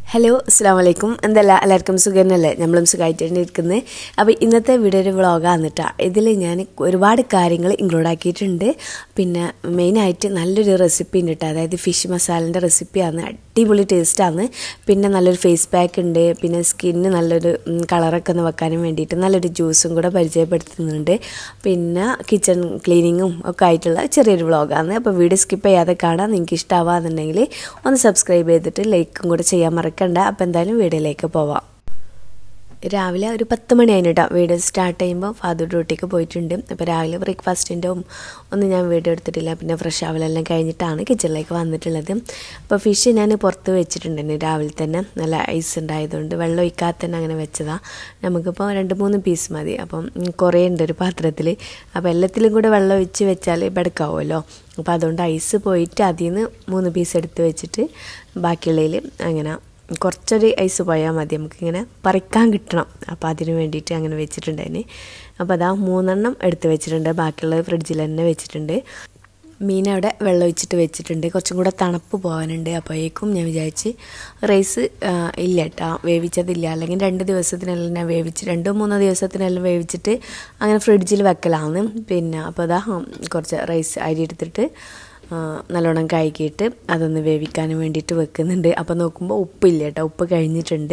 Hello അസ്സാം വലൈക്കും എന്തല്ല എല്ലാവർക്കും സുഖന്നല്ലേ നമ്മളും സുഖമായിട്ടാണ് ഇരിക്കുന്നത് അപ്പോൾ ഇന്നത്തെ വീഡിയോ ഒരു വ്ളോഗാണ് കേട്ടോ ഇതിൽ ഞാൻ ഒരുപാട് കാര്യങ്ങൾ ഇൻക്ലൂഡ് ആക്കിയിട്ടുണ്ട് പിന്നെ മെയിനായിട്ട് നല്ലൊരു റെസിപ്പി ഉണ്ട് കേട്ടോ അതായത് ഫിഷ് മസാലൻ്റെ റെസിപ്പിയാണ് അടിപൊളി ടേസ്റ്റാണ് പിന്നെ നല്ലൊരു ഫേസ് പാക്ക് ഉണ്ട് പിന്നെ സ്കിന്ന് നല്ലൊരു ഉം, കളറൊക്കെ ഒന്ന് വെക്കാനും വേണ്ടിയിട്ട് നല്ലൊരു ജ്യൂസും കൂടെ പരിചയപ്പെടുത്തുന്നുണ്ട് പിന്നെ കിച്ചൺ ക്ലീനിങ്ങും ഒക്കെ ആയിട്ടുള്ള ചെറിയൊരു വ്ളോഗാണ് അപ്പോൾ വീഡിയോ സ്കിപ്പ് ചെയ്യാതെ കാണാൻ നിങ്ങൾക്ക് ഇഷ്ടമാവാന്നുണ്ടെങ്കിൽ ഒന്ന് സബ്സ്ക്രൈബ് ചെയ്തിട്ട് ലൈക്കും കൂടെ ചെയ്യാൻ മറക്കണ്ട അപ്പോൾ എന്തായാലും വീഡിയോയിലേക്ക് പോവാം രാവിലെ ഒരു പത്ത് മണിയായിരുന്നു കേട്ടോ വീഡിയോ സ്റ്റാർട്ട് ചെയ്യുമ്പോൾ ഫാദർ ഡ്യൂട്ടിക്ക് പോയിട്ടുണ്ട് അപ്പോൾ രാവിലെ ബ്രേക്ക്ഫാസ്റ്റിൻ്റെ ഒന്നും ഞാൻ വീഡിയോ എടുത്തിട്ടില്ല പിന്നെ ഫ്രഷ് ആവലെല്ലാം കഴിഞ്ഞിട്ടാണ് കിച്ചണിലേക്ക് വന്നിട്ടുള്ളത് അപ്പോൾ ഫിഷ് ഞാൻ പുറത്ത് വെച്ചിട്ടുണ്ടായിരുന്നു രാവിലെ തന്നെ നല്ല ഐസ് ഉണ്ടായതുകൊണ്ട് വെള്ളം ഒഴിക്കാതെ തന്നെ അങ്ങനെ വെച്ചതാണ് നമുക്കിപ്പോൾ രണ്ട് മൂന്ന് പീസ് മതി അപ്പം ഉം, കുറേ ഉണ്ട് ഒരു പാത്രത്തിൽ അപ്പോൾ എല്ലാത്തിലും കൂടെ വെള്ളം ഒഴിച്ച് വെച്ചാൽ ബെടക്കാവുമല്ലോ അപ്പോൾ അതുകൊണ്ട് ഐസ് പോയിട്ട് അതിൽ നിന്ന് മൂന്ന് പീസ് എടുത്ത് വെച്ചിട്ട് ബാക്കിയുള്ളതിൽ അങ്ങനെ കുറച്ചൊരു ഐസ് പോയാൽ മതി നമുക്കിങ്ങനെ പറിക്കാൻ കിട്ടണം അപ്പോൾ അതിന് വേണ്ടിയിട്ട് അങ്ങനെ വെച്ചിട്ടുണ്ടായിന് അപ്പോൾ അതാ മൂന്നെണ്ണം എടുത്ത് വെച്ചിട്ടുണ്ട് ബാക്കിയുള്ളത് ഫ്രിഡ്ജിൽ തന്നെ വെച്ചിട്ടുണ്ട് മീൻ അവിടെ വെള്ളം ഒഴിച്ചിട്ട് വെച്ചിട്ടുണ്ട് കുറച്ചും കൂടെ തണുപ്പ് പോകാനുണ്ട് അപ്പോഴേക്കും ഞാൻ വിചാരിച്ച് റൈസ് ആ, ഇല്ല കേട്ടോ വേവിച്ചതില്ല അല്ലെങ്കിൽ രണ്ട് ദിവസത്തിനെല്ലാം ഞാൻ വേവിച്ച് രണ്ടോ മൂന്നോ ദിവസത്തിനെല്ലാം വേവിച്ചിട്ട് അങ്ങനെ ഫ്രിഡ്ജിൽ വെക്കലാണ് പിന്നെ അപ്പോൾ അതാ ഉം, കുറച്ച് റൈസ് അരി എടുത്തിട്ട് ആ, നല്ലോണം കഴുകിയിട്ട് അതൊന്ന് വേവിക്കാൻ വേണ്ടിയിട്ട് വെക്കുന്നുണ്ട് അപ്പോൾ നോക്കുമ്പോൾ ഉപ്പില്ല കേട്ടോ ഉപ്പ് കഴിഞ്ഞിട്ടുണ്ട്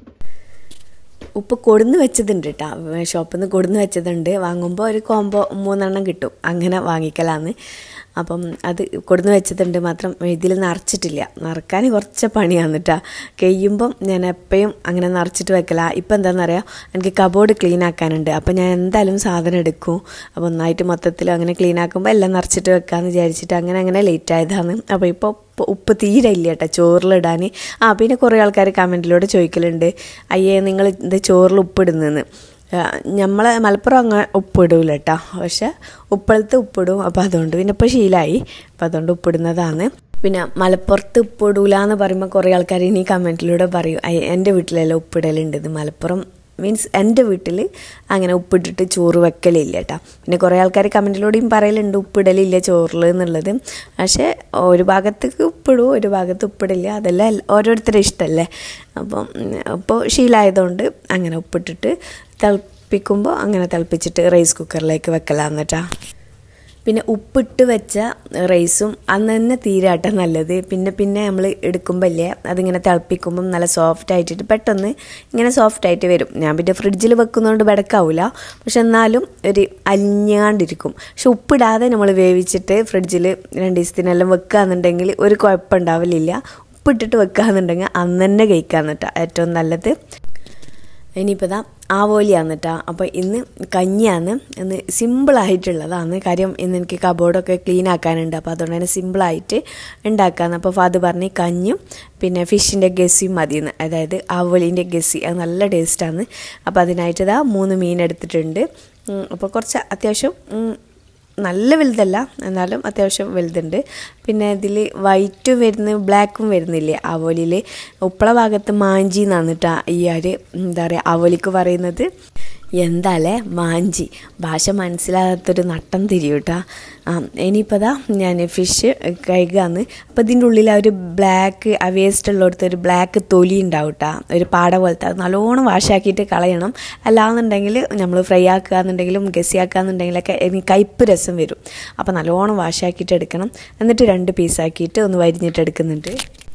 ഉപ്പ് കൊടുന്ന് വെച്ചതുണ്ട് കേട്ടോ ഷോപ്പിൽ നിന്ന് കൊടുന്ന് വെച്ചതുണ്ട് വാങ്ങുമ്പോൾ ഒരു കോംബോ മൂന്നെണ്ണം കിട്ടും അങ്ങനെ വാങ്ങിക്കലാന്ന് അപ്പം അത് കൊടുന്ന് വെച്ചതുണ്ട് മാത്രം ഇതിൽ നിറച്ചിട്ടില്ല നിറക്കാൻ കുറച്ച് പണിയാണ് കേട്ടോ കഴിയുമ്പം ഞാൻ എപ്പോഴും അങ്ങനെ നിറച്ചിട്ട് വെക്കല ഇപ്പം എന്താണെന്നറിയാം എനിക്ക് കബോർഡ് ക്ലീൻ ആക്കാനുണ്ട് അപ്പം ഞാൻ എന്തായാലും സാധനം എടുക്കും അപ്പോൾ ഒന്നായിട്ട് മൊത്തത്തിൽ അങ്ങനെ ക്ലീൻ ആക്കുമ്പോൾ എല്ലാം നിറച്ചിട്ട് വെക്കാമെന്ന് വിചാരിച്ചിട്ട് അങ്ങനെ അങ്ങനെ ലേറ്റ് ആയതാണ് അപ്പോൾ ഇപ്പോൾ ഉപ്പ് ഉപ്പ് തീരെ ഇല്ല കേട്ടോ ചോറിലിടാൻ ആ പിന്നെ കുറേ ആൾക്കാർ കമൻറ്റിലൂടെ ചോദിക്കലുണ്ട് അയ്യേ നിങ്ങൾ ഇത് ചോറിൽ ഉപ്പിടുന്നെന്ന് നമ്മളെ മലപ്പുറം അങ്ങ് ഉപ്പിടൂല കേട്ടോ പക്ഷെ ഉപ്പളത്ത് ഉപ്പിടും അപ്പോൾ അതുകൊണ്ട് പിന്നെ ഇപ്പോൾ ശീലമായി അപ്പോൾ അതുകൊണ്ട് ഉപ്പിടുന്നതാണ് പിന്നെ മലപ്പുറത്ത് ഉപ്പിടൂല എന്ന് പറയുമ്പോൾ കുറേ ആൾക്കാർ ഇനി കമൻറ്റിലൂടെ പറയും "അയ്യ, എൻ്റെ വീട്ടിലെല്ലാം ഉപ്പിടലുണ്ട് ഇത് മലപ്പുറം മീൻസ് എൻ്റെ വീട്ടിൽ അങ്ങനെ ഉപ്പിട്ടിട്ട് ചോറ് വെക്കലില്ല കേട്ടോ പിന്നെ കുറേ ആൾക്കാർ കമൻറ്റിലൂടെയും പറയലുണ്ട് ഉപ്പിടലില്ല ചോറിൽ എന്നുള്ളത് പക്ഷേ ഒരു ഭാഗത്തേക്ക് ഉപ്പിടും ഒരു ഭാഗത്ത് ഉപ്പിടില്ല അതെല്ലാം എല്ല- ഓരോരുത്തരുടെ ഇഷ്ടമല്ലേ അപ്പം ഉം, അപ്പോൾ ശീലമായതുകൊണ്ട് അങ്ങനെ ഉപ്പിട്ടിട്ട് തിളപ്പിക്കുമ്പോൾ അങ്ങനെ തിളപ്പിച്ചിട്ട് റൈസ് കുക്കറിലേക്ക് വെക്കലാന്ന് കേട്ടോ പിന്നെ ഉപ്പിട്ട് വെച്ച റൈസും അന്ന് തന്നെ തീരാട്ട നല്ലത് പിന്നെ പിന്നെ നമ്മൾ എടുക്കുമ്പോൾ ഇല്ലേ അതിങ്ങനെ തിളപ്പിക്കുമ്പം നല്ല സോഫ്റ്റ് ആയിട്ടിട്ട് പെട്ടെന്ന് ഇങ്ങനെ സോഫ്റ്റ് ആയിട്ട് വരും ഞാൻ പിന്നെ ഫ്രിഡ്ജിൽ വെക്കുന്നതുകൊണ്ട് ബെടക്കാവില്ല പക്ഷെ എന്നാലും ഒരു അലിഞ്ഞാണ്ടിരിക്കും പക്ഷെ ഉപ്പിടാതെ നമ്മൾ വേവിച്ചിട്ട് ഫ്രിഡ്ജിൽ രണ്ട് ദിവസത്തിനെല്ലാം വെക്കുകയെന്നുണ്ടെങ്കിൽ ഒരു കുഴപ്പമുണ്ടാവലില്ല ഉപ്പിട്ടിട്ട് വെക്കുകയെന്നുണ്ടെങ്കിൽ അന്ന് തന്നെ കഴിക്കാന്നിട്ടാ ഏറ്റവും നല്ലത് ഇനിയിപ്പോൾ ഇതാ ആവോലിയാണ് കേട്ടോ അപ്പോൾ ഇന്ന് കഞ്ഞിയാണ് ഇന്ന് സിമ്പിളായിട്ടുള്ളതാണ് കാര്യം ഇന്ന് എനിക്ക് കബോർഡൊക്കെ ക്ലീൻ ആക്കാനുണ്ട് അപ്പോൾ അതുകൊണ്ട് തന്നെ സിമ്പിളായിട്ട് ഉണ്ടാക്കാന്ന് അപ്പോൾ ഫാദർ പറഞ്ഞ് കഞ്ഞും പിന്നെ ഫിഷിൻ്റെ ഗസിയും മതിയെന്ന് അതായത് ആവോലിൻ്റെ ഗസി അത് നല്ല ടേസ്റ്റാണ് അപ്പോൾ അതിനായിട്ട് ഇതാ മൂന്ന് മീൻ എടുത്തിട്ടുണ്ട് ഉം, അപ്പോൾ കുറച്ച് അത്യാവശ്യം ഉം, നല്ല വലുതല്ല എന്നാലും അത്യാവശ്യം വലുതുണ്ട് പിന്നെ ഇതിൽ വൈറ്റും വരുന്നു ബ്ലാക്കും വരുന്നില്ലേ അവലിൽ ഉപ്പള ഭാഗത്ത് മാഞ്ചി എന്നാണ് കേട്ടോ ഈ ആര് എന്താ പറയുക അവലിക്ക് പറയുന്നത് എന്താല്ലേ മാഞ്ചി ഭാഷ മനസ്സിലാകാത്തൊരു നട്ടം തിരിയൂട്ടാ ആ ഇനിയിപ്പോൾ ദാ ഞാൻ ഫിഷ് കഴുകാന്ന് അപ്പോൾ ഇതിൻ്റെ ഉള്ളിൽ ആ ഒരു ബ്ലാക്ക് ആ വേസ്റ്റ് ഉള്ളിടത്ത് ഒരു ബ്ലാക്ക് തൊലി ഉണ്ടാവും കേട്ടോ ഒരു പാട പോലത്തെ അത് നല്ലോണം വാഷാക്കിയിട്ട് കളയണം അല്ലാന്നുണ്ടെങ്കിൽ നമ്മൾ ഫ്രൈ ആക്കുക എന്നുണ്ടെങ്കിലും ഗസി ആക്കുക എന്നുണ്ടെങ്കിലൊക്കെ എനിക്ക് കയ്പ്പ് രസം വരും അപ്പോൾ നല്ലോണം വാഷാക്കിയിട്ട് എടുക്കണം എന്നിട്ട് രണ്ട് പീസാക്കിയിട്ട് ഒന്ന് വരിഞ്ഞിട്ട് എടുക്കുന്നുണ്ട്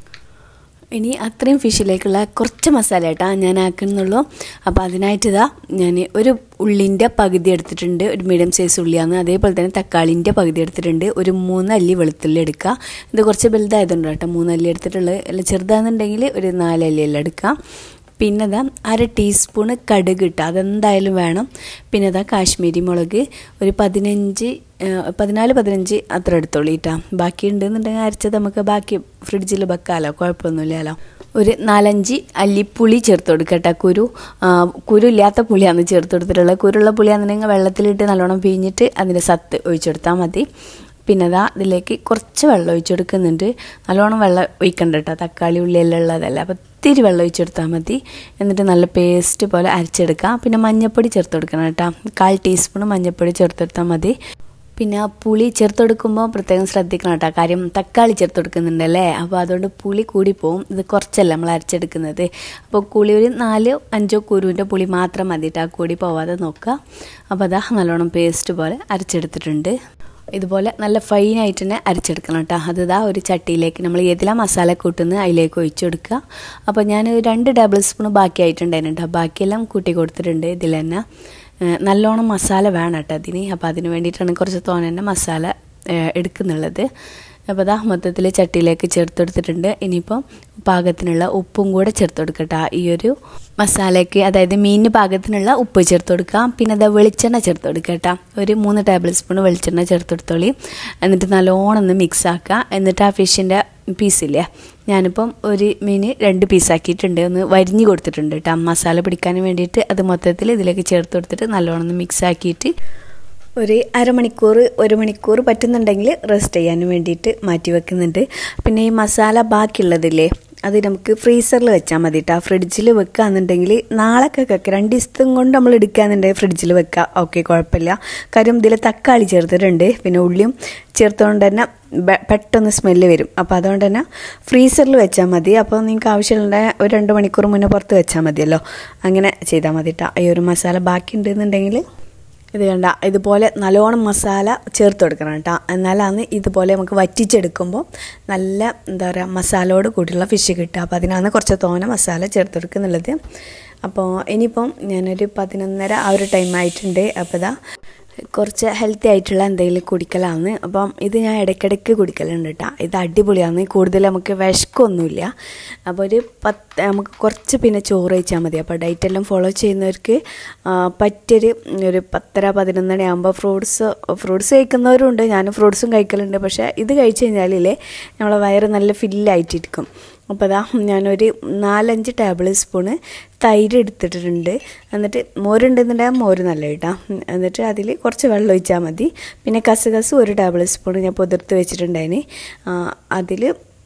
ഇനി അത്രയും ഫിഷിലേക്കുള്ള കുറച്ച് മസാല കേട്ടോ ഞാൻ ആക്കുന്നുള്ളൂ അപ്പോൾ അതിനായിട്ട് ഇതാ ഞാൻ ഒരു ഉള്ളിൻ്റെ പകുതി എടുത്തിട്ടുണ്ട് ഒരു മീഡിയം സൈസ് ഉള്ളിയാണ് അതേപോലെ തന്നെ തക്കാളിൻ്റെ പകുതി എടുത്തിട്ടുണ്ട് ഒരു മൂന്ന് അല്ലി വെളുത്തുള്ളി എടുക്കുക ഇത് കുറച്ച് വലുതായതുകൊണ്ട് കേട്ടോ മൂന്ന് അല്ലി എടുത്തിട്ടുള്ളത് അല്ല ചെറുതാണെന്നുണ്ടെങ്കിൽ ഒരു നാല് അല്ലിയെല്ലാം എടുക്കുക പിന്നെ ഇതാ അര ടീസ്പൂണ് കടുക് ഇട്ടുക അതെന്തായാലും വേണം പിന്നെ ഇതാ കാശ്മീരി മുളക് ഒരു പതിനഞ്ച് ആ, പതിനാല് പതിനഞ്ച് അത്ര എടുത്തോളൂ കേട്ടോ ബാക്കി ഉണ്ടെന്നുണ്ടെങ്കിൽ അരച്ചത് നമുക്ക് ബാക്കി ഫ്രിഡ്ജിൽ വെക്കാമല്ലോ കുഴപ്പമൊന്നുമില്ലല്ലോ ഒരു നാലഞ്ച് അല്ലിപ്പുളി ചേർത്ത് കൊടുക്കട്ടെ കുരു ആ, കുരു ഇല്ലാത്ത പുളിയാണ് ചേർത്ത് കൊടുത്തിട്ടുള്ളത് കുരുള്ള പുളിയാണെന്നുണ്ടെങ്കിൽ വെള്ളത്തിലിട്ട് നല്ലോണം പിഴിഞ്ഞിട്ട് അതിൻ്റെ സത്ത് ഒഴിച്ചെടുത്താൽ മതി പിന്നെ അതാ ഇതിലേക്ക് കുറച്ച് വെള്ളം ഒഴിച്ചു കൊടുക്കുന്നുണ്ട് നല്ലോണം വെള്ളം ഒഴിക്കണ്ട കേട്ടോ തക്കാളി ഉള്ളി എല്ലാം ഉള്ളതല്ല അപ്പോൾ ഇത്തിരി വെള്ളം ഒഴിച്ചെടുത്താൽ മതി എന്നിട്ട് നല്ല പേസ്റ്റ് പോലെ അരച്ചെടുക്കാം പിന്നെ മഞ്ഞൾപ്പൊടി ചേർത്ത് കൊടുക്കണം കേട്ടോ കാൽ ടീസ്പൂൺ മഞ്ഞൾപ്പൊടി ചേർത്തെടുത്താൽ മതി പിന്നെ പുളി ചേർത്തെടുക്കുമ്പോൾ പ്രത്യേകം ശ്രദ്ധിക്കണം കേട്ടോ കാര്യം തക്കാളി ചേർത്തെടുക്കുന്നുണ്ടല്ലേ അപ്പോൾ അതുകൊണ്ട് പുളി കൂടി പോവും ഇത് കുറച്ചല്ല നമ്മൾ അരച്ചെടുക്കുന്നത് അപ്പോൾ പുളി ഒരു നാലോ അഞ്ചോ കുരുവിൻ്റെ പുളി മാത്രം മതി കേട്ടോ കൂടി പോവാതെ നോക്കുക അപ്പോൾ അതാ നല്ലോണം പേസ്റ്റ് പോലെ അരച്ചെടുത്തിട്ടുണ്ട് ഇതുപോലെ നല്ല ഫൈനായിട്ട് തന്നെ അരച്ചെടുക്കണം കേട്ടോ അത് ഇതാ ഒരു ചട്ടിയിലേക്ക് നമ്മൾ ഏതിലാ മസാല കൂട്ടുന്നത് അതിലേക്ക് ഒഴിച്ചു കൊടുക്കുക അപ്പോൾ ഞാൻ രണ്ട് ടേബിൾ സ്പൂൺ ബാക്കി ആയിട്ടുണ്ടായിരുന്നു കേട്ടോ ബാക്കിയെല്ലാം കൂട്ടി കൊടുത്തിട്ടുണ്ട് ഇതിൽ തന്നെ നല്ലോണം മസാല വേണം കേട്ടോ അതിന് അപ്പോൾ അതിന് വേണ്ടിയിട്ടാണ് കുറച്ച് തോനെ തന്നെ മസാല എടുക്കുന്നുള്ളത് അപ്പോൾ അതാ മൊത്തത്തിൽ ചട്ടിയിലേക്ക് ചേർത്തെടുത്തിട്ടുണ്ട് ഇനിയിപ്പം പാകത്തിനുള്ള ഉപ്പും കൂടെ ചേർത്ത് കൊടുക്കട്ടെ ഈ ഒരു മസാലയ്ക്ക് അതായത് മീനിന് പാകത്തിനുള്ള ഉപ്പ് ചേർത്ത് കൊടുക്കാം പിന്നെ അതാ വെളിച്ചെണ്ണ ചേർത്ത് കൊടുക്കട്ടെ ഒരു മൂന്ന് ടേബിൾ സ്പൂൺ വെളിച്ചെണ്ണ ചേർത്ത് കൊടുത്തോളി എന്നിട്ട് നല്ലോണം ഒന്ന് മിക്സ് ആക്കുക എന്നിട്ട് ആ ഫിഷിൻ്റെ പീസില്ലേ ഞാനിപ്പം ഒരു മീൻ രണ്ട് പീസാക്കിയിട്ടുണ്ട് ഒന്ന് വരിഞ്ഞ് കൊടുത്തിട്ടുണ്ട് കേട്ടോ മസാല പിടിക്കാൻ വേണ്ടിയിട്ട് അത് മൊത്തത്തിൽ ഇതിലേക്ക് ചേർത്ത് കൊടുത്തിട്ട് നല്ലോണം ഒന്ന് മിക്സ് ആക്കിയിട്ട് ഒരു അരമണിക്കൂർ ഒരു മണിക്കൂർ പറ്റുന്നുണ്ടെങ്കിൽ റെസ്റ്റ് ചെയ്യാൻ വേണ്ടിയിട്ട് മാറ്റി വെക്കുന്നുണ്ട് പിന്നെ ഈ മസാല ബാക്കിയുള്ളതില്ലേ അത് നമുക്ക് ഫ്രീസറിൽ വെച്ചാൽ മതി കേട്ടോ ഫ്രിഡ്ജിൽ വെക്കുകയെന്നുണ്ടെങ്കിൽ നാളൊക്കെ വെക്കുക രണ്ട് ദിവസത്തും കൊണ്ട് നമ്മൾ എടുക്കുകയെന്നുണ്ടെങ്കിൽ ഫ്രിഡ്ജിൽ വെക്കുക ഓക്കെ കുഴപ്പമില്ല കാര്യം ഇതിൽ തക്കാളി ചേർത്തിട്ടുണ്ട് പിന്നെ ഉള്ളിയും ചേർത്തുകൊണ്ട് തന്നെ പെട്ടെന്ന് സ്മെല്ല് വരും അപ്പോൾ അതുകൊണ്ട് തന്നെ ഫ്രീസറിൽ വെച്ചാൽ മതി അപ്പോൾ നിങ്ങൾക്ക് ആവശ്യമുള്ള ഒരു രണ്ട് മണിക്കൂർ മുന്നേ പുറത്ത് വെച്ചാൽ മതിയല്ലോ അങ്ങനെ ചെയ്താൽ മതി കേട്ടോ ഈ ഒരു മസാല ബാക്കി ഉണ്ടെന്നുണ്ടെങ്കിൽ ഇത് കണ്ട ഇതുപോലെ നല്ലോണം മസാല ചേർത്ത് കൊടുക്കണം കേട്ടോ എന്നാലാണ് ഇതുപോലെ നമുക്ക് വറ്റിച്ചെടുക്കുമ്പോൾ നല്ല എന്താ പറയുക മസാലയോട് കൂടിയുള്ള ഫിഷ് കിട്ടുക അപ്പോൾ അതിനാണ് കുറച്ച് തോനെ മസാല ചേർത്ത് കൊടുക്കുന്നുള്ളത് അപ്പോൾ ഇനിയിപ്പം ഞാനൊരു പതിനൊന്നര ആ ഒരു ടൈം ആയിട്ടുണ്ട് അപ്പോൾ ഇതാ കുറച്ച് ഹെൽത്തി ആയിട്ടുള്ള എന്തെങ്കിലും കുടിക്കലാണ് അപ്പം ഇത് ഞാൻ ഇടയ്ക്കിടയ്ക്ക് കുടിക്കലുണ്ട് കേട്ടോ ഇത് അടിപൊളിയാണ് കൂടുതൽ നമുക്ക് വിശക്കൊന്നുമില്ല അപ്പോൾ ഒരു പത്ത് നമുക്ക് കുറച്ച് പിന്നെ ചോറ് കഴിച്ചാൽ മതി അപ്പോൾ ഡയറ്റ് എല്ലാം ഫോളോ ചെയ്യുന്നവർക്ക് പറ്റിയൊരു ഒരു പത്തര പതിനൊന്നണി ആകുമ്പോൾ ഫ്രൂട്ട്സ് ഫ്രൂട്ട്സ് കഴിക്കുന്നവരുണ്ട് ഞാൻ ഫ്രൂട്ട്സും കഴിക്കലുണ്ട് പക്ഷേ ഇത് കഴിച്ച് കഴിഞ്ഞാലില്ലേ നമ്മളെ വയറ് നല്ല ഫില്ലായിട്ടിരിക്കും അപ്പോൾ അതാ ഞാനൊരു നാലഞ്ച് ടേബിൾ സ്പൂണ് തൈര് എടുത്തിട്ടുണ്ട് എന്നിട്ട് മോരുണ്ടെന്നുണ്ടെങ്കിൽ മോര് നല്ല കേട്ടോ എന്നിട്ട് അതിൽ കുറച്ച് വെള്ളം ഒഴിച്ചാൽ മതി പിന്നെ കസുകസ് ഒരു ടേബിൾ സ്പൂൺ ഞാൻ പുതിർത്ത് വെച്ചിട്ടുണ്ടായിന് അതിൽ